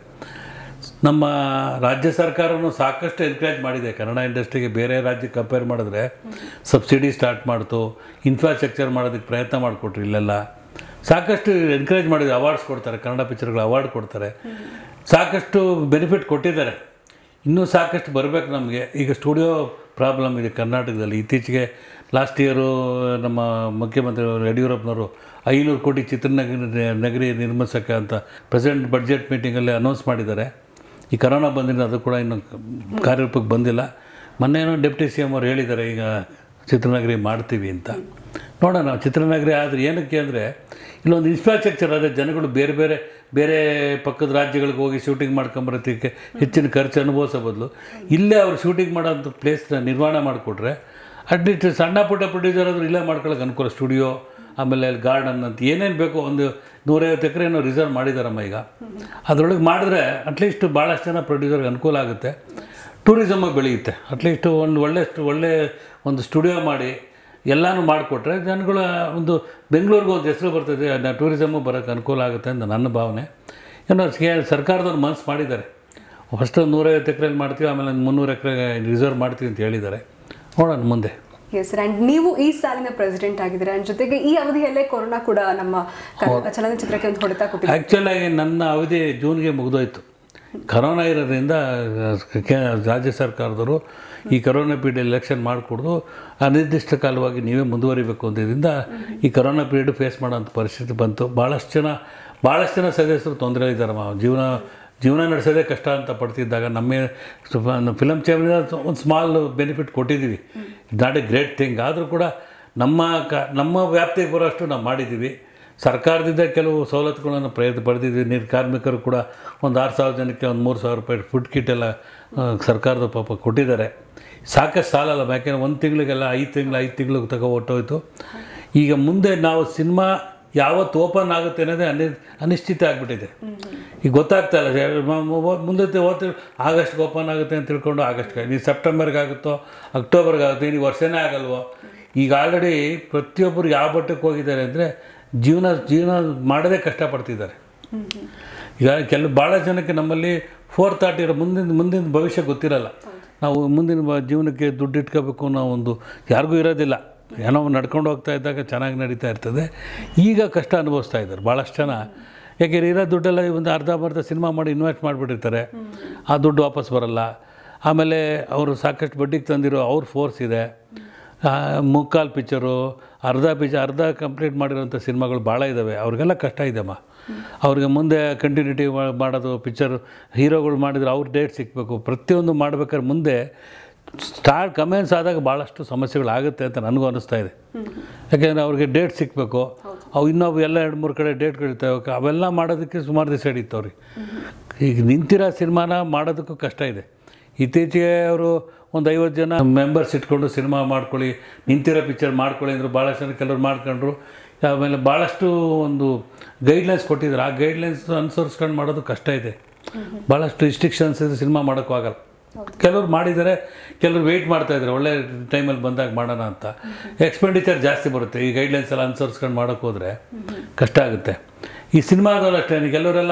ನಮ್ಮ ರಾಜ್ಯ ಸರ್ಕಾರನೂ ಸಾಕಷ್ಟು ಎನ್ಕರೇಜ್ ಮಾಡಿದೆ ಕನ್ನಡ ಇಂಡಸ್ಟ್ರಿಗೆ ಬೇರೆ ರಾಜ್ಯಕ್ಕೆ ಕಂಪೇರ್ ಮಾಡಿದ್ರೆ ಸಬ್ಸಿಡಿ ಸ್ಟಾರ್ಟ್ ಮಾಡ್ತು ಇನ್ಫ್ರಾಸ್ಟ್ರಕ್ಚರ್ ಮಾಡೋದಕ್ಕೆ ಪ್ರಯತ್ನ ಮಾಡಿಕೊಟ್ರು ಇಲ್ಲೆಲ್ಲ ಸಾಕಷ್ಟು ಎನ್ಕರೇಜ್ ಮಾಡಿದೆ ಅವಾರ್ಡ್ಸ್ ಕೊಡ್ತಾರೆ ಕನ್ನಡ ಪಿಕ್ಚರ್ಗಳು ಅವಾರ್ಡ್ ಕೊಡ್ತಾರೆ ಸಾಕಷ್ಟು ಬೆನಿಫಿಟ್ ಕೊಟ್ಟಿದ್ದಾರೆ ಇನ್ನೂ ಸಾಕಷ್ಟು ಬರಬೇಕು ನಮಗೆ ಈಗ ಸ್ಟುಡಿಯೋ ಪ್ರಾಬ್ಲಮ್ ಇದೆ ಕರ್ನಾಟಕದಲ್ಲಿ ಇತ್ತೀಚೆಗೆ ಲಾಸ್ಟ್ ಇಯರು ನಮ್ಮ ಮುಖ್ಯಮಂತ್ರಿ ಯಡಿಯೂರಪ್ಪನವರು ಐನೂರು ಕೋಟಿ ಚಿತ್ರನಗರಿ ನಗರಿ ನಿರ್ಮಿಸೋಕ್ಕೆ ಅಂತ ಪ್ರೆಸೆಂಟ್ ಬಡ್ಜೆಟ್ ಮೀಟಿಂಗಲ್ಲಿ ಅನೌನ್ಸ್ ಮಾಡಿದ್ದಾರೆ ಈ ಕರೋನಾ ಬಂದಿದ್ದು ಅದು ಕೂಡ ಇನ್ನು ಕಾರ್ಯರೂಪಕ್ಕೆ ಬಂದಿಲ್ಲ ಮೊನ್ನೇನೋ ಡೆಪ್ಟಿ ಸಿ ಎಮ್ ಅವ್ರು ಹೇಳಿದ್ದಾರೆ ಈಗ ಚಿತ್ರನಗರಿ ಮಾಡ್ತೀವಿ ಅಂತ ನೋಡೋಣ ಚಿತ್ರನಗರಿ ಆದರೆ ಏನಕ್ಕೆ ಅಂದರೆ ಇಲ್ಲೊಂದು ಇನ್ಫ್ರಾಸ್ಟ್ರಕ್ಚರ್ ಆದರೆ ಜನಗಳು ಬೇರೆ ಬೇರೆ ಬೇರೆ ಪಕ್ಕದ ರಾಜ್ಯಗಳಿಗೆ ಹೋಗಿ ಶೂಟಿಂಗ್ ಮಾಡ್ಕೊಂಬರೋದಕ್ಕೆ ಹೆಚ್ಚಿನ ಖರ್ಚು ಅನುಭವಿಸೋ ಬದಲು ಇಲ್ಲೇ ಅವ್ರು ಶೂಟಿಂಗ್ ಮಾಡೋಂಥ ಪ್ಲೇಸ್ನ ನಿರ್ವಹಣೆ ಮಾಡಿಕೊಟ್ರೆ ಅಟ್ಲೀಸ್ಟ್ ಸಣ್ಣ ಪುಟ್ಟ ಪ್ರೊಡ್ಯೂಸರ್ ಆದರೂ ಇಲ್ಲೇ ಮಾಡ್ಕೊಳ್ಳೋಕೆ ಅನುಕೂಲ ಸ್ಟುಡಿಯೋ ಆಮೇಲೆ ಅಲ್ಲಿ ಗಾರ್ಡನ್ ಅಂತ ಏನೇನು ಬೇಕೋ ಒಂದು ನೂರೈವತ್ತು ಎಕರೆ ಏನೋ ರಿಸರ್ವ್ ಮಾಡಿದಾರಮ್ಮ ಈಗ ಅದರೊಳಗೆ ಮಾಡಿದ್ರೆ ಅಟ್ಲೀಸ್ಟ್ ಭಾಳಷ್ಟು ಜನ ಪ್ರೊಡ್ಯೂಸರ್ಗೆ ಅನುಕೂಲ ಆಗುತ್ತೆ ಟೂರಿಸಮ್ ಬೆಳೆಯುತ್ತೆ ಅಟ್ಲೀಸ್ಟ್ ಒಂದು ಒಳ್ಳೆ ಒಳ್ಳೆ ಒಂದು ಸ್ಟುಡಿಯೋ ಮಾಡಿ ಎಲ್ಲನೂ ಮಾಡಿಕೊಟ್ರೆ ಜನಗಳ ಒಂದು ಬೆಂಗಳೂರಿಗೂ ಒಂದು ಹೆಸರು ಬರ್ತದೆ ಅದನ್ನ ಟೂರಿಸಮ್ಮು ಬರೋಕ್ಕೆ ಅನುಕೂಲ ಆಗುತ್ತೆ ಅಂತ ನನ್ನ ಭಾವನೆ ಏನೋ ಕೆ- ಸರ್ಕಾರದವ್ರು ಮನಸ್ಸು ಮಾಡಿದ್ದಾರೆ ಫಸ್ಟ್ ಒಂದು ನೂರೈವತ್ತು ಎಕರೆಯಲ್ಲಿ ಮಾಡ್ತೀವಿ ಆಮೇಲೆ ಒಂದು ಮುನ್ನೂರು ಎಕರೆ ರಿಸರ್ವ್ ಮಾಡ್ತೀವಿ ಅಂತ ಹೇಳಿದ್ದಾರೆ ನೋಡೋಣ ಮುಂದೆ ಎಸ್ ಅಂಡ್ ನೀವು ಈ ಸಾಲಿನ ಪ್ರೆಸಿಡೆಂಟ್ ಆಗಿದ್ದೀರಾ ಅಂಡ್ ಜೊತೆಗೆ ಈ ಅವಧಿಯಲ್ಲೇ ಕೊರೋನಾ ಕೂಡ ನಮ್ಮ ಕನ್ನಡ ಚಲನಚಿತ್ರಕ್ಕೆ ಒಂದು ಹೊಡೆತ ಕೊಟ್ಟಿದೆ ಆ್ಯಕ್ಚುಲಾಗಿ ನನ್ನ ಅವಧಿ ಜೂನ್ಗೆ ಮುಗಿದೋಯ್ತು ಕರೋನಾ ಇರೋದ್ರಿಂದ ಕೆ- ರಾಜ್ಯ ಸರ್ಕಾರದವರು ಈ ಕರೋನಾ ಪೀರಿಯಡ್ ಎಲೆಕ್ಷನ್ ಮಾಡಿಕೊಡ್ದು ಅನಿರ್ದಿಷ್ಟ ಕಾಲವಾಗಿ ನೀವೇ ಮುಂದುವರಿಬೇಕು ಅಂತಿದ್ದರಿಂದ ಈ ಕರೋನಾ ಪೀರಿಯಡ್ ಫೇಸ್ ಮಾಡೋಂಥ ಪರಿಸ್ಥಿತಿ ಬಂತು ಭಾಳಷ್ಟು ಜನ ಭಾಳಷ್ಟು ಜನ ಸದಸ್ಯರು ತೊಂದರೆ ಇದ್ದಾರಮ್ಮ ಜೀವನ ಜೀವನ ನಡೆಸೋದೇ ಕಷ್ಟ ಅಂತ ಪಡ್ತಿದ್ದಾಗ ನಮ್ಮ ಫಿಲಮ್ ಚೇಂಬರಿಂದ ಒಂದು ಸ್ಮಾಲ್ ಬೆನಿಫಿಟ್ ಕೊಟ್ಟಿದ್ದೀವಿ ನಾಟ್ ಎ ಗ್ರೇಟ್ ಥಿಂಗ್ ಆದರೂ ಕೂಡ ನಮ್ಮ ಕ ನಮ್ಮ ವ್ಯಾಪ್ತಿಗೆ ಬರೋಷ್ಟು ನಾವು ಮಾಡಿದ್ದೀವಿ ಸರ್ಕಾರದಿಂದ ಕೆಲವು ಸವಲತ್ತುಗಳನ್ನು ಪ್ರಯತ್ನ ಪಡೆದಿದ್ವಿ ನೀರು ಕಾರ್ಮಿಕರು ಕೂಡ ಒಂದು ಆರು ಸಾವಿರ ಜನಕ್ಕೆ ಒಂದು ಮೂರು ಸಾವಿರ ರೂಪಾಯಿ ಫುಡ್ ಕಿಟ್ ಎಲ್ಲ ಆ, ಸರ್ಕಾರದ ಪಾಪ ಕೊಟ್ಟಿದ್ದಾರೆ ಸಾಕಷ್ಟು ಸಾಲಲ್ಲ ಯಾಕೆಂದ್ರೆ ಒಂದು ತಿಂಗಳಿಗೆಲ್ಲ ಐದು ತಿಂಗಳು ಐದು ತಿಂಗಳು ತಗೋ ಹೊಟ್ಟೋಯ್ತು ಈಗ ಮುಂದೆ ನಾವು ಸಿನಿಮಾ ಯಾವತ್ತು ಓಪನ್ ಆಗುತ್ತೆ ಅನ್ನೋದೇ ಅನಿ ಅನಿಶ್ಚಿತ ಆಗಿಬಿಟ್ಟಿದೆ ಈಗ ಗೊತ್ತಾಗ್ತಾ ಇಲ್ಲ ಜ- ಮ- ಮ- ಮುಂದೆ ಓದ್ತಿ ಆಗಸ್ಟ್ಗೆ ಓಪನ್ ಆಗುತ್ತೆ ಅಂತ ತಿಳ್ಕೊಂಡು ಆಗಸ್ಟ್ಗೆ ನೀವು ಸೆಪ್ಟೆಂಬರ್ಗೆ ಆಗುತ್ತೋ ಅಕ್ಟೋಬರ್ಗೆ ಆಗುತ್ತೆ ಇನ್ನು ವರ್ಷನೇ ಆಗಲ್ವೋ ಈಗ ಆಲ್ರೆಡಿ ಪ್ರತಿಯೊಬ್ಬರು ಯಾವ ಮಟ್ಟಕ್ಕೆ ಹೋಗಿದ್ದಾರೆ ಅಂದರೆ ಜೀವನ ಜೀವನ ಮಾಡೋದೇ ಕಷ್ಟಪಡ್ತಿದ್ದಾರೆ ಈಗ ಕೆಲವು ಭಾಳ ಜನಕ್ಕೆ ನಮ್ಮಲ್ಲಿ ಫೋರ್ ಥಾಟ್ ಇರೋ ಮುಂದಿನ ಮುಂದಿನ ಭವಿಷ್ಯ ಗೊತ್ತಿರಲ್ಲ ನಾವು ಮುಂದಿನ ಬ- ಜೀವನಕ್ಕೆ ದುಡ್ಡು ಇಟ್ಕೋಬೇಕು ಅನ್ನೋ ಒಂದು ಯಾರಿಗೂ ಇರೋದಿಲ್ಲ ಏನೋ ನಡ್ಕೊಂಡು ಹೋಗ್ತಾ ಇದ್ದಾಗ ಚೆನ್ನಾಗಿ ನಡೀತಾ ಇರ್ತದೆ ಈಗ ಕಷ್ಟ ಅನುಭವಿಸ್ತಾ ಇದ್ದಾರೆ ಭಾಳಷ್ಟು ಜನ ಯಾಕೆಂದ್ರೆ ಇರೋ ದುಡ್ಡೆಲ್ಲ ಒಂದು ಅರ್ಧ ಬರ್ಧ ಸಿನಿಮಾ ಮಾಡಿ ಇನ್ವೆಸ್ಟ್ ಮಾಡಿಬಿಟ್ಟಿರ್ತಾರೆ ಆ ದುಡ್ಡು ವಾಪಸ್ ಬರಲ್ಲ ಆಮೇಲೆ ಅವರು ಸಾಕಷ್ಟು ಬಡ್ಡಿಗೆ ತಂದಿರೋ ಅವ್ರ ಫೋರ್ಸ್ ಇದೆ ಆ, ಮುಕ್ಕಾಲು ಪಿಕ್ಚರು ಅರ್ಧ ಪಿಕ್ಚರ್ ಅರ್ಧ ಕಂಪ್ಲೀಟ್ ಮಾಡಿರೋಂಥ ಸಿನಿಮಾಗಳು ಭಾಳ ಇದ್ದಾವೆ ಅವ್ರಿಗೆಲ್ಲ ಕಷ್ಟ ಇದೆಮ್ಮ ಅವ್ರಿಗೆ ಮುಂದೆ ಕಂಟಿನ್ಯೂಟಿ ಮಾಡೋದು ಪಿಕ್ಚರ್ ಹೀರೋಗಳು ಮಾಡಿದ್ರೆ ಅವ್ರ ಡೇಟ್ ಸಿಗಬೇಕು ಪ್ರತಿಯೊಂದು ಮಾಡ್ಬೇಕಾದ್ರೆ ಮುಂದೆ ಸ್ಟಾರ್ಟ್ ಕಮೆನ್ಸ್ ಆದಾಗ ಭಾಳಷ್ಟು ಸಮಸ್ಯೆಗಳಾಗುತ್ತೆ ಅಂತ ನನಗೂ ಅನ್ನಿಸ್ತಾ ಇದೆ ಯಾಕೆಂದರೆ ಅವ್ರಿಗೆ ಡೇಟ್ ಸಿಗಬೇಕು ಅವು ಇನ್ನೊಬ್ಬ ಎಲ್ಲ ಎರಡು ಮೂರು ಕಡೆ ಡೇಟ್ಗಳಿರ್ತವೆ ಅವೆಲ್ಲ ಮಾಡೋದಕ್ಕೆ ಸುಮಾರು ದಿವಸ ಹಿಡಿತು ಅವ್ರಿಗೆ ಈಗ ನಿಂತಿರೋ ಸಿನಿಮಾನ ಮಾಡೋದಕ್ಕೂ ಕಷ್ಟ ಇದೆ ಇತ್ತೀಚೆಗೆ ಅವರು ಒಂದು ಐವತ್ತು ಜನ ಮೆಂಬರ್ಸ್ ಇಟ್ಕೊಂಡು ಸಿನಿಮಾ ಮಾಡ್ಕೊಳ್ಳಿ ನಿಂತಿರೋ ಪಿಕ್ಚರ್ ಮಾಡ್ಕೊಳ್ಳಿ ಅಂದರು ಭಾಳಷ್ಟು ಜನ ಕೆಲವ್ರು ಮಾಡ್ಕೊಂಡ್ರು ಆಮೇಲೆ ಭಾಳಷ್ಟು ಒಂದು ಗೈಡ್ಲೈನ್ಸ್ ಕೊಟ್ಟಿದ್ದಾರೆ ಆ ಗೈಡ್ಲೈನ್ಸ್ ಅನುಸರಿಸ್ಕೊಂಡು ಮಾಡೋದು ಕಷ್ಟ ಇದೆ ಭಾಳಷ್ಟು ರಿಸ್ಟ್ರಿಕ್ಷನ್ಸ್ ಇದೆ ಸಿನಿಮಾ ಮಾಡೋಕ್ಕೂ ಆಗಲ್ಲ ಕೆಲವ್ರು ಮಾಡಿದ್ದಾರೆ ಕೆಲವ್ರು ವೆಯ್ಟ್ ಮಾಡ್ತಾ ಇದ್ದಾರೆ ಒಳ್ಳೆ ಟೈಮಲ್ಲಿ ಬಂದಾಗ ಮಾಡೋಣ ಅಂತ ಎಕ್ಸ್ಪೆಂಡಿಚರ್ ಜಾಸ್ತಿ ಬರುತ್ತೆ ಈ ಗೈಡ್ಲೈನ್ಸ್ ಎಲ್ಲ ಅನುಸರಿಸ್ಕೊಂಡು ಮಾಡೋಕ್ಕೆ ಹೋದರೆ ಕಷ್ಟ ಆಗುತ್ತೆ ಈ ಸಿನಿಮಾದಲ್ಲೂ ಅಷ್ಟೇ ಕೆಲವರೆಲ್ಲ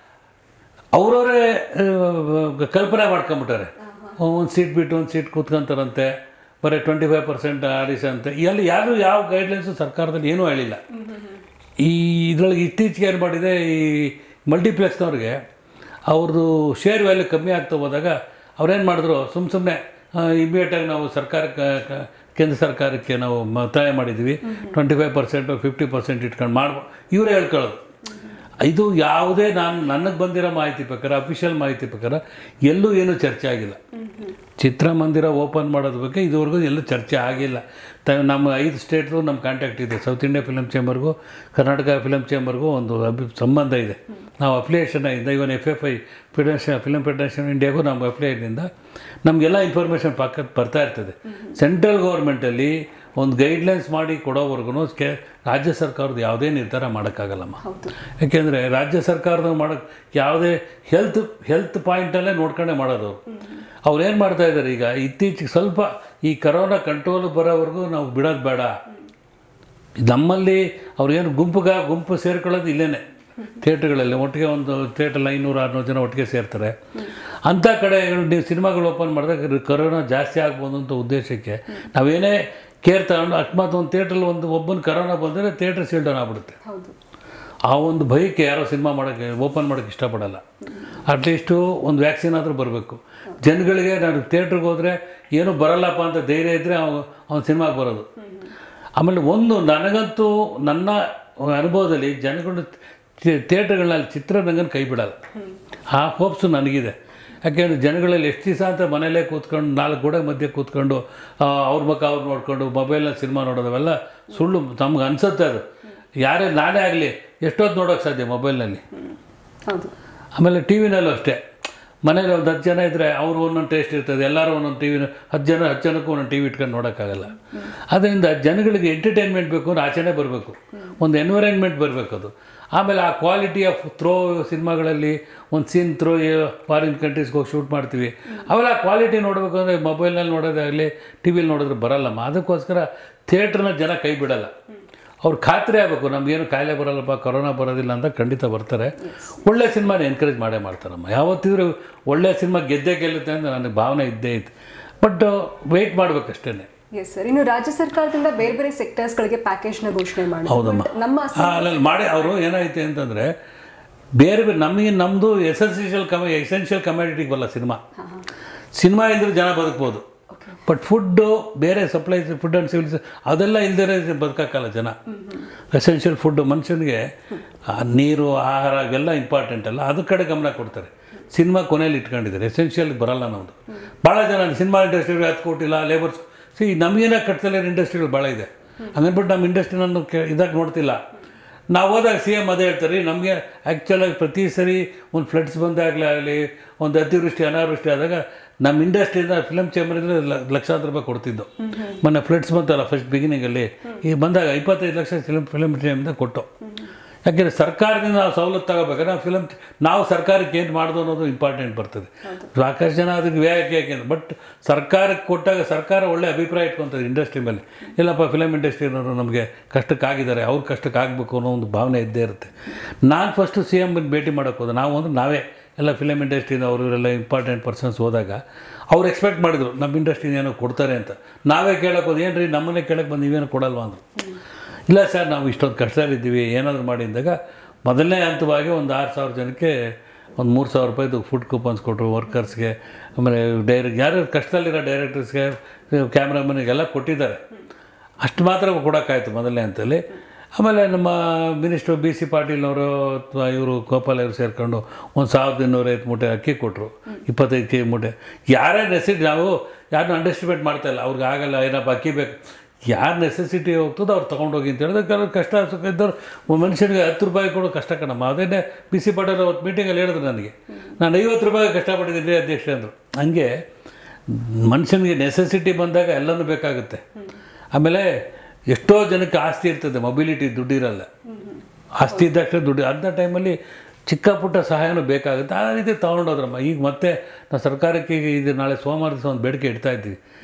ಅವರವರೇ ಕಲ್ಪನೆ ಮಾಡ್ಕೊಂಬಿಟ್ಟಾರೆ ಒಂದು ಸೀಟ್ ಬಿಟ್ಟು ಒಂದು ಸೀಟ್ ಕೂತ್ಕೊಂತಾರಂತೆ ಬರೀ ಟ್ವೆಂಟಿ ಫೈವ್ ಪರ್ಸೆಂಟ್ ಆಡಿಸ್ ಅಂತೆ ಎಲ್ಲಿ ಯಾರು ಯಾವ ಗೈಡ್ಲೈನ್ಸು ಸರ್ಕಾರದಲ್ಲಿ ಏನೂ ಹೇಳಿಲ್ಲ ಈ ಇದರೊಳಗೆ ಇತ್ತೀಚೆಗೆ ಏನು ಮಾಡಿದೆ ಈ ಮಲ್ಟಿಪ್ಲೆಕ್ಸ್ನವ್ರಿಗೆ ಅವ್ರದ್ದು ಶೇರ್ ವ್ಯಾಲ್ಯೂ ಕಮ್ಮಿ ಆಗ್ತಾ ಹೋದಾಗ ಅವ್ರೇನು ಮಾಡಿದ್ರು ಸುಮ್ಮ ಸುಮ್ಮನೆ ಇಮಿಡಿಯೇಟಾಗಿ ನಾವು ಸರ್ಕಾರಕ್ಕೆ ಕ- ಕೇಂದ್ರ ಸರ್ಕಾರಕ್ಕೆ ನಾವು ಒತ್ತಾಯ ಮಾಡಿದ್ವಿ twenty five percent fifty percent ಇಟ್ಕೊಂಡು ಮಾಡ್ಬೋ ಇವರೇ ಹೇಳ್ಕೊಳ್ಳೋದು ಇದು ಯಾವುದೇ ನಾನು ನನಗೆ ಬಂದಿರೋ ಮಾಹಿತಿ ಪ್ರಕಾರ ಅಫಿಷಿಯಲ್ ಮಾಹಿತಿ ಪ್ರಕಾರ ಎಲ್ಲೂ ಏನೂ ಚರ್ಚೆ ಆಗಿಲ್ಲ ಚಿತ್ರಮಂದಿರ ಓಪನ್ ಮಾಡೋದ್ರ ಬಗ್ಗೆ ಇದುವರೆಗೂ ಎಲ್ಲೂ ಚರ್ಚೆ ಆಗಿಲ್ಲ ತ ನಮ್ಮ ಐದು ಸ್ಟೇಟ್ದು ನಮ್ಮ ಕಾಂಟ್ಯಾಕ್ಟ್ ಇದೆ ಸೌತ್ ಇಂಡಿಯಾ ಫಿಲಮ್ ಚೇಂಬರ್ಗೂ ಕರ್ನಾಟಕ ಫಿಲಮ್ ಚೇಂಬರ್ಗೂ ಒಂದು ಅಭಿ ಸಂಬಂಧ ಇದೆ ನಾವು ಅಫಿಲಿಯೇಷನ್ ಇಂದ even F F I federation film federation ಇಂಡಿಯಾಗೂ ನಮ್ಮ ಅಫಿಲಿಯೇಷನಿಂದ ನಮಗೆಲ್ಲ ಇನ್ಫಾರ್ಮೇಷನ್ ಪಕ್ಕ ಬರ್ತಾ ಇರ್ತದೆ ಸೆಂಟ್ರಲ್ ಗೌರ್ಮೆಂಟಲ್ಲಿ ಒಂದು ಗೈಡ್ಲೈನ್ಸ್ ಮಾಡಿ ಕೊಡೋವರೆಗೂ ಕೆ ರಾಜ್ಯ ಸರ್ಕಾರದ ಯಾವುದೇ ನಿರ್ಧಾರ ಮಾಡೋಕ್ಕಾಗಲ್ಲಮ್ಮ ಹೌದು ಯಾಕೆಂದರೆ ರಾಜ್ಯ ಸರ್ಕಾರದ ಮಾಡೋಕ್ಕೆ ಯಾವುದೇ ಹೆಲ್ತ್ ಹೆಲ್ತ್ ಪಾಯಿಂಟಲ್ಲೇ ನೋಡ್ಕೊಂಡೇ ಮಾಡೋದು ಅವರು ಅವ್ರು ಏನು ಮಾಡ್ತಾ ಇದ್ದಾರೆ ಈಗ ಇತ್ತೀಚೆಗೆ ಸ್ವಲ್ಪ ಈ ಕರೋನಾ ಕಂಟ್ರೋಲ್ ಬರೋವರೆಗೂ ನಾವು ಬಿಡೋದು ಬೇಡ ನಮ್ಮಲ್ಲಿ ಅವ್ರೇನು ಗುಂಪುಗ ಗುಂಪು ಸೇರ್ಕೊಳ್ಳೋದು ಇಲ್ಲೇನೆ ಥಿಯೇಟ್ರ್ಗಳಲ್ಲಿ ಒಟ್ಟಿಗೆ ಒಂದು ಥಿಯೇಟ್ರಲ್ಲಿ ಐನೂರು ಆರುನೂರು ಜನ ಒಟ್ಟಿಗೆ ಸೇರ್ತಾರೆ ಅಂಥ ಕಡೆ ನೀವು ಸಿನಿಮಾಗಳು ಓಪನ್ ಮಾಡಿದಾಗ ಕರೋನಾ ಜಾಸ್ತಿ ಆಗ್ಬೋದು ಅಂತ ಉದ್ದೇಶಕ್ಕೆ ನಾವೇನೇ ಕೇರ್ ತಗೊಂಡು ಅಕಸ್ಮಾತ್ ಒಂದು ಥಿಯೇಟ್ರಲ್ಲಿ ಒಂದು ಒಬ್ಬನ ಕರೋನಾ ಬಂದರೆ ಥಿಯೇಟ್ರ್ ಸೀಲ್ ಡೌನ್ ಆಗ್ಬಿಡುತ್ತೆ ಹೌದು ಆ ಒಂದು ಭಯಕ್ಕೆ ಯಾರೋ ಸಿನಿಮಾ ಮಾಡೋಕ್ಕೆ ಓಪನ್ ಮಾಡೋಕ್ಕೆ ಇಷ್ಟಪಡಲ್ಲ ಅಟ್ಲೀಸ್ಟು ಒಂದು ವ್ಯಾಕ್ಸಿನ್ ಆದರೂ ಬರಬೇಕು ಜನಗಳಿಗೆ ನಾನು ಥಿಯೇಟ್ರಿಗೆ ಹೋದರೆ ಏನೂ ಬರಲ್ಲಪ್ಪ ಅಂತ ಧೈರ್ಯ ಇದ್ದರೆ ಅವ್ನು ಅವ್ನು ಸಿನಿಮಾಗೆ ಬರೋದು ಆಮೇಲೆ ಒಂದು ನನಗಂತೂ ನನ್ನ ಅನುಭವದಲ್ಲಿ ಜನಗಳು ಥಿಯೇಟ್ರ್ಗಳಲ್ಲಿ ಚಿತ್ರರಂಗನ ಕೈ ಬಿಡಲ್ಲ ಆ ಹೋಪ್ಸು ನನಗಿದೆ ಯಾಕೆಂದರೆ ಜನಗಳಲ್ಲಿ ಎಷ್ಟು ದಿವಸ ಅಂತ ಮನೇಲೇ ಕೂತ್ಕೊಂಡು ನಾಲ್ಕು ಗೋಡೆ ಮಧ್ಯೆ ಕೂತ್ಕೊಂಡು ಆ, ಅವ್ರ ಮುಖ ಅವ್ರು ನೋಡ್ಕೊಂಡು ಮೊಬೈಲ್ನಲ್ಲಿ ಸಿನಿಮಾ ನೋಡೋದು ಅವೆಲ್ಲ ಸುಳ್ಳು ನಮ್ಗೆ ಅನಿಸುತ್ತೆ ಅದು ಯಾರೇ ನಾನೇ ಆಗಲಿ ಎಷ್ಟೊತ್ತು ನೋಡೋಕ್ಕೆ ಸಾಧ್ಯ ಮೊಬೈಲ್ನಲ್ಲಿ ಹೌದು ಆಮೇಲೆ ಟಿ ವಿನಲ್ಲೂ ಅಷ್ಟೇ ಮನೇಲಿ ಒಂದು ಹತ್ತು ಜನ ಇದ್ದರೆ ಅವರು ಒಂದೊಂದು ಟೇಸ್ಟ್ ಇರ್ತದೆ ಎಲ್ಲರೂ ಒಂದೊಂದು ಟಿ ವಿನ ಹತ್ತು ಜನ ಹತ್ತು ಜನಕ್ಕೂ ಒಂದೊಂದು ಟಿ ವಿ ಇಟ್ಕೊಂಡು ನೋಡೋಕ್ಕಾಗಲ್ಲ ಅದರಿಂದ ಜನಗಳಿಗೆ ಎಂಟರ್ಟೈನ್ಮೆಂಟ್ ಬೇಕು ಅಂದ್ರೆ ಆಚೆನೇ ಬರಬೇಕು ಒಂದು ಎನ್ವಿರಾನ್ಮೆಂಟ್ ಬರಬೇಕು ಅದು ಆಮೇಲೆ ಆ ಕ್ವಾಲಿಟಿ ಆಫ್ ಥ್ರೋ ಸಿನಿಮಾಗಳಲ್ಲಿ ಒಂದು ಸೀನ್ ಥ್ರೋ ಫಾರಿನ್ ಕಂಟ್ರೀಸ್ಗೆ ಹೋಗಿ ಶೂಟ್ ಮಾಡ್ತೀವಿ ಅವೆಲ್ಲ ಕ್ವಾಲಿಟಿ ನೋಡಬೇಕು ಅಂದರೆ ಮೊಬೈಲ್ನಲ್ಲಿ ನೋಡೋದಾಗಲಿ ಟಿ ವಿಲಿ ನೋಡಿದ್ರೆ ಬರಲ್ಲಮ್ಮ ಅದಕ್ಕೋಸ್ಕರ ಥಿಯೇಟ್ರನ್ನ ಜನ ಕೈ ಬಿಡಲ್ಲ ಅವ್ರು ಖಾತ್ರಿ ಆಗಬೇಕು ನಮಗೇನು ಕಾಯಿಲೆ ಬರಲ್ಲಪ್ಪ ಕೊರೋನಾ ಬರೋದಿಲ್ಲ ಅಂತ ಖಂಡಿತ ಬರ್ತಾರೆ ಒಳ್ಳೆ ಸಿನಿಮಾನ ಎನ್ಕರೇಜ್ ಮಾಡೇ ಮಾಡ್ತಾರಮ್ಮ ಯಾವತ್ತಿದ್ರೂ ಒಳ್ಳೆ ಸಿನಿಮಾ ಗೆದ್ದೇ ಗೆಲ್ಲುತ್ತೆ ಅಂತ ನನಗೆ ಭಾವನೆ ಇದ್ದೇ ಇತ್ತು ಬಟ್ ವೆಯ್ಟ್ ಮಾಡ್ಬೇಕಷ್ಟೇ ಎಸ್ ಸರ್ ಇನ್ನು ರಾಜ್ಯ ಸರ್ಕಾರದಿಂದ ಬೇರೆ ಬೇರೆ ಸೆಕ್ಟರ್ಸ್ಗಳಿಗೆ ಪ್ಯಾಕೇಜ್ನ ಘೋಷಣೆ ಮಾಡಿ ಹೌದಮ್ಮ ನಮ್ಮ ಅಲ್ಲಲ್ಲಿ ಮಾಡಿ ಅವರು ಏನಾಯ್ತು ಅಂತಂದರೆ ಬೇರೆ ಬೇರೆ ನಮಗೆ ನಮ್ಮದು ಎಸೆನ್ಷಿಯಲ್ ಕಮ ಎಸೆನ್ಷಿಯಲ್ ಕಮ್ಯುನಿಟಿಗೆ ಬರಲ್ಲ ಸಿನಿಮಾ ಸಿನಿಮಾ ಇಲ್ಲದ್ರೆ ಜನ ಬದುಕ್ಬೋದು ಬಟ್ ಫುಡ್ಡು ಬೇರೆ ಸಪ್ಲೈಸ್ ಫುಡ್ ಆ್ಯಂಡ್ ಸಿವಿಲ್ಸ್ ಅದೆಲ್ಲ ಇಲ್ದೇ ಬದುಕಕ್ಕಲ್ಲ ಜನ ಎಸೆನ್ಷಿಯಲ್ ಫುಡ್ಡು ಮನುಷ್ಯನಿಗೆ ಆ ನೀರು ಆಹಾರ ಇವೆಲ್ಲ ಇಂಪಾರ್ಟೆಂಟ್ ಅಲ್ಲ ಅದ್ರ ಕಡೆ ಗಮನ ಕೊಡ್ತಾರೆ ಸಿನಿಮಾ ಕೊನೆಯಲ್ಲಿ ಇಟ್ಕೊಂಡಿದ್ದಾರೆ ಎಸೆನ್ಷಿಯಲ್ ಬರಲ್ಲ ನಮ್ಮದು ಭಾಳ ಜನ ಸಿನಿಮಾ ಇಂಡಸ್ಟ್ರಿಗೆ ಹತ್ತು ಕೊಟ್ಟಿಲ್ಲ ಲೇಬರ್ಸ್ ಸಿ ನಮಗೇನ ಕಟ್ತಲೇ ಇಂಡಸ್ಟ್ರಿಗಳು ಭಾಳ ಇದೆ ಹಂಗನ್ಬಿಟ್ಟು ನಮ್ಮ ಇಂಡಸ್ಟ್ರಿ ನಾನು ಕೆ ಇದಾಗಿ ನೋಡ್ತಿಲ್ಲ ನಾವು ಹೋದಾಗ ಸಿ ಎಮ್ ಅದೇ ಹೇಳ್ತಾರೆ ನಮಗೆ ಆ್ಯಕ್ಚುಲಾಗಿ ಪ್ರತಿ ಸರಿ ಒಂದು ಫ್ಲಡ್ಸ್ ಬಂದಾಗಲೇ ಆಗಲಿ ಒಂದು ಅತಿವೃಷ್ಟಿ ಅನಾವೃಷ್ಟಿ ಆದಾಗ ನಮ್ಮ ಇಂಡಸ್ಟ್ರಿಯಿಂದ ಫಿಲಮ್ ಚೇಂಬರಿಂದ ಲಕ್ಷಾಂತರ ರೂಪಾಯಿ ಕೊಡ್ತಿದ್ದು ಮೊನ್ನೆ ಫ್ಲಡ್ಸ್ ಬಂತಲ್ಲ ಫಸ್ಟ್ ಬಿಗಿನಿಂಗಲ್ಲಿ ಈಗ ಬಂದಾಗ ಇಪ್ಪತ್ತೈದು ಲಕ್ಷ ಫಿಲಮ್ ಫಿಲಮ್ ಚೇಂಬರಿಂದ ಕೊಟ್ಟು ಯಾಕೆಂದರೆ ಸರ್ಕಾರದಿಂದ ನಾವು ಸವಲತ್ತು ತಗೋಬೇಕಾದ್ರೆ ನಾವು ಫಿಲಮ್ ನಾವು ಸರ್ಕಾರಕ್ಕೆ ಏನು ಮಾಡೋದು ಅನ್ನೋದು ಇಂಪಾರ್ಟೆಂಟ್ ಬರ್ತದೆ ಸಾಕಷ್ಟು ಜನ ಅದಕ್ಕೆ ವ್ಯಾಖ್ಯೆ ಯಾಕೆಂದ್ರೆ ಬಟ್ ಸರ್ಕಾರಕ್ಕೆ ಕೊಟ್ಟಾಗ ಸರ್ಕಾರ ಒಳ್ಳೆ ಅಭಿಪ್ರಾಯ ಇಟ್ಕೊತದೆ ಇಂಡಸ್ಟ್ರಿ ಮೇಲೆ ಇಲ್ಲಪ್ಪ ಫಿಲಮ್ ಇಂಡಸ್ಟ್ರಿನವರು ನಮಗೆ ಕಷ್ಟಕ್ಕಾಗಿದ್ದಾರೆ ಅವ್ರ ಕಷ್ಟಕ್ಕೆ ಆಗಬೇಕು ಅನ್ನೋ ಒಂದು ಭಾವನೆ ಇದ್ದೇ ಇರುತ್ತೆ ನಾನು ಫಸ್ಟು ಸಿ ಎಮ್ ಭೇಟಿ ಮಾಡೋಕ್ಕೆ ಹೋದೆ ನಾವು ಅಂದ್ರೆ ನಾವೇ ಎಲ್ಲ ಫಿಲಮ್ ಇಂಡಸ್ಟ್ರಿಯಿಂದ ಅವರು ಇವರೆಲ್ಲ ಇಂಪಾರ್ಟೆಂಟ್ ಪರ್ಸನ್ಸ್ ಹೋದಾಗ ಅವ್ರು ಎಕ್ಸ್ಪೆಕ್ಟ್ ಮಾಡಿದ್ರು ನಮ್ಮ ಇಂಡಸ್ಟ್ರಿನ ಏನೋ ಕೊಡ್ತಾರೆ ಅಂತ ನಾವೇ ಕೇಳಕ್ಕೆ ಹೋದ್ ಏನು ರೀ ನಮ್ಮನ್ನೇ ಕೇಳಕ್ಕೆ ಬಂದು ನೀವೇನು ಕೊಡಲ್ವಾ ಅಂದರು ಇಲ್ಲ ಸರ್ ನಾವು ಇಷ್ಟೊಂದು ಕಷ್ಟದಲ್ಲಿದ್ದೀವಿ ಏನಾದರೂ ಮಾಡಿ ಅಂದಾಗ ಮೊದಲನೇ ಹಂತವಾಗಿ ಒಂದು ಆರು ಸಾವಿರ ಜನಕ್ಕೆ ಒಂದು ಮೂರು ಸಾವಿರ ರೂಪಾಯಿದು ಫುಡ್ ಕೂಪನ್ಸ್ ಕೊಟ್ಟರು ವರ್ಕರ್ಸ್ಗೆ ಆಮೇಲೆ ಡೈರೆಕ್ಟ್ ಯಾರು ಕಷ್ಟದಲ್ಲಿರೋ ಡೈರೆಕ್ಟರ್ಸ್ಗೆ ಕ್ಯಾಮ್ರಾಮನ್ಗೆಲ್ಲ ಕೊಟ್ಟಿದ್ದಾರೆ ಅಷ್ಟು ಮಾತ್ರ ಕೊಡೋಕ್ಕಾಯ್ತು ಮೊದಲನೇ ಅಂತಲ್ಲಿ ಆಮೇಲೆ ನಮ್ಮ ಮಿನಿಸ್ಟ್ರು ಬಿ ಸಿ ಪಾಟೀಲ್ನವರು ಅಥವಾ ಇವರು ಗೋಪಾಲ್ ಅವರು ಸೇರಿಕೊಂಡು ಒಂದು ಸಾವಿರದ ಇನ್ನೂರೈವತ್ತು ಮೂಟೆ ಅಕ್ಕಿ ಕೊಟ್ಟರು ಇಪ್ಪತ್ತೈದು ಕೆ ಜಿ ಮೂಟೆ ಯಾರೇ ನೆಸಿಟಿ ನಾವು ಯಾರನ್ನೂ ಅಂಡರ್ಸ್ಟಿಮೇಟ್ ಮಾಡ್ತಾ ಇಲ್ಲ ಅವ್ರಿಗೆ ಆಗಲ್ಲ ಏನಪ್ಪ ಅಕ್ಕಿ ಬೇಕು ಯಾರು ನೆಸೆಸಿಟಿ ಹೋಗ್ತದೋ ಅವ್ರು ತೊಗೊಂಡೋಗಿ ಅಂತ ಹೇಳಿದ್ರೆ ಕೆಲವು ಕಷ್ಟ ಸುಖ ಇದ್ದವ್ರು ಮನುಷ್ಯನಿಗೆ ಹತ್ತು ರೂಪಾಯಿ ಕೊಡೋ ಕಷ್ಟ ಕಣಮ್ಮ ಅದೇನೆ ಬಿ ಸಿ ಪಾಟೀಲ್ ಅವತ್ತು ಮೀಟಿಂಗಲ್ಲಿ ಹೇಳಿದ್ರು ನನಗೆ ನಾನು ಐವತ್ತು ರೂಪಾಯಿ ಕಷ್ಟಪಟ್ಟಿದ್ದೀನಿ ಅಧ್ಯಕ್ಷ ಅಂದರು ಹಂಗೆ ಮನುಷ್ಯನಿಗೆ ನೆಸೆಸಿಟಿ ಬಂದಾಗ ಎಲ್ಲನೂ ಬೇಕಾಗುತ್ತೆ ಆಮೇಲೆ ಎಷ್ಟೋ ಜನಕ್ಕೆ ಆಸ್ತಿ ಇರ್ತದೆ ಮೊಬಿಲಿಟಿ ದುಡ್ಡಿರಲ್ಲ ಆಸ್ತಿ ಇದ್ದಷ್ಟು ದುಡ್ಡು ಅಂಥ ಟೈಮಲ್ಲಿ ಚಿಕ್ಕ ಪುಟ್ಟ ಸಹಾಯನೂ ಬೇಕಾಗುತ್ತೆ ಆ ರೀತಿ ತೊಗೊಂಡೋದ್ರಮ್ಮ ಈಗ ಮತ್ತೆ ನಾವು ಸರ್ಕಾರಕ್ಕೆ ಈಗ ಇದು ನಾಳೆ ಸೋಮವಾರ ದಿವಸ ಒಂದು ಬೇಡಿಕೆ ಇಡ್ತಾ ಇದ್ದೀವಿ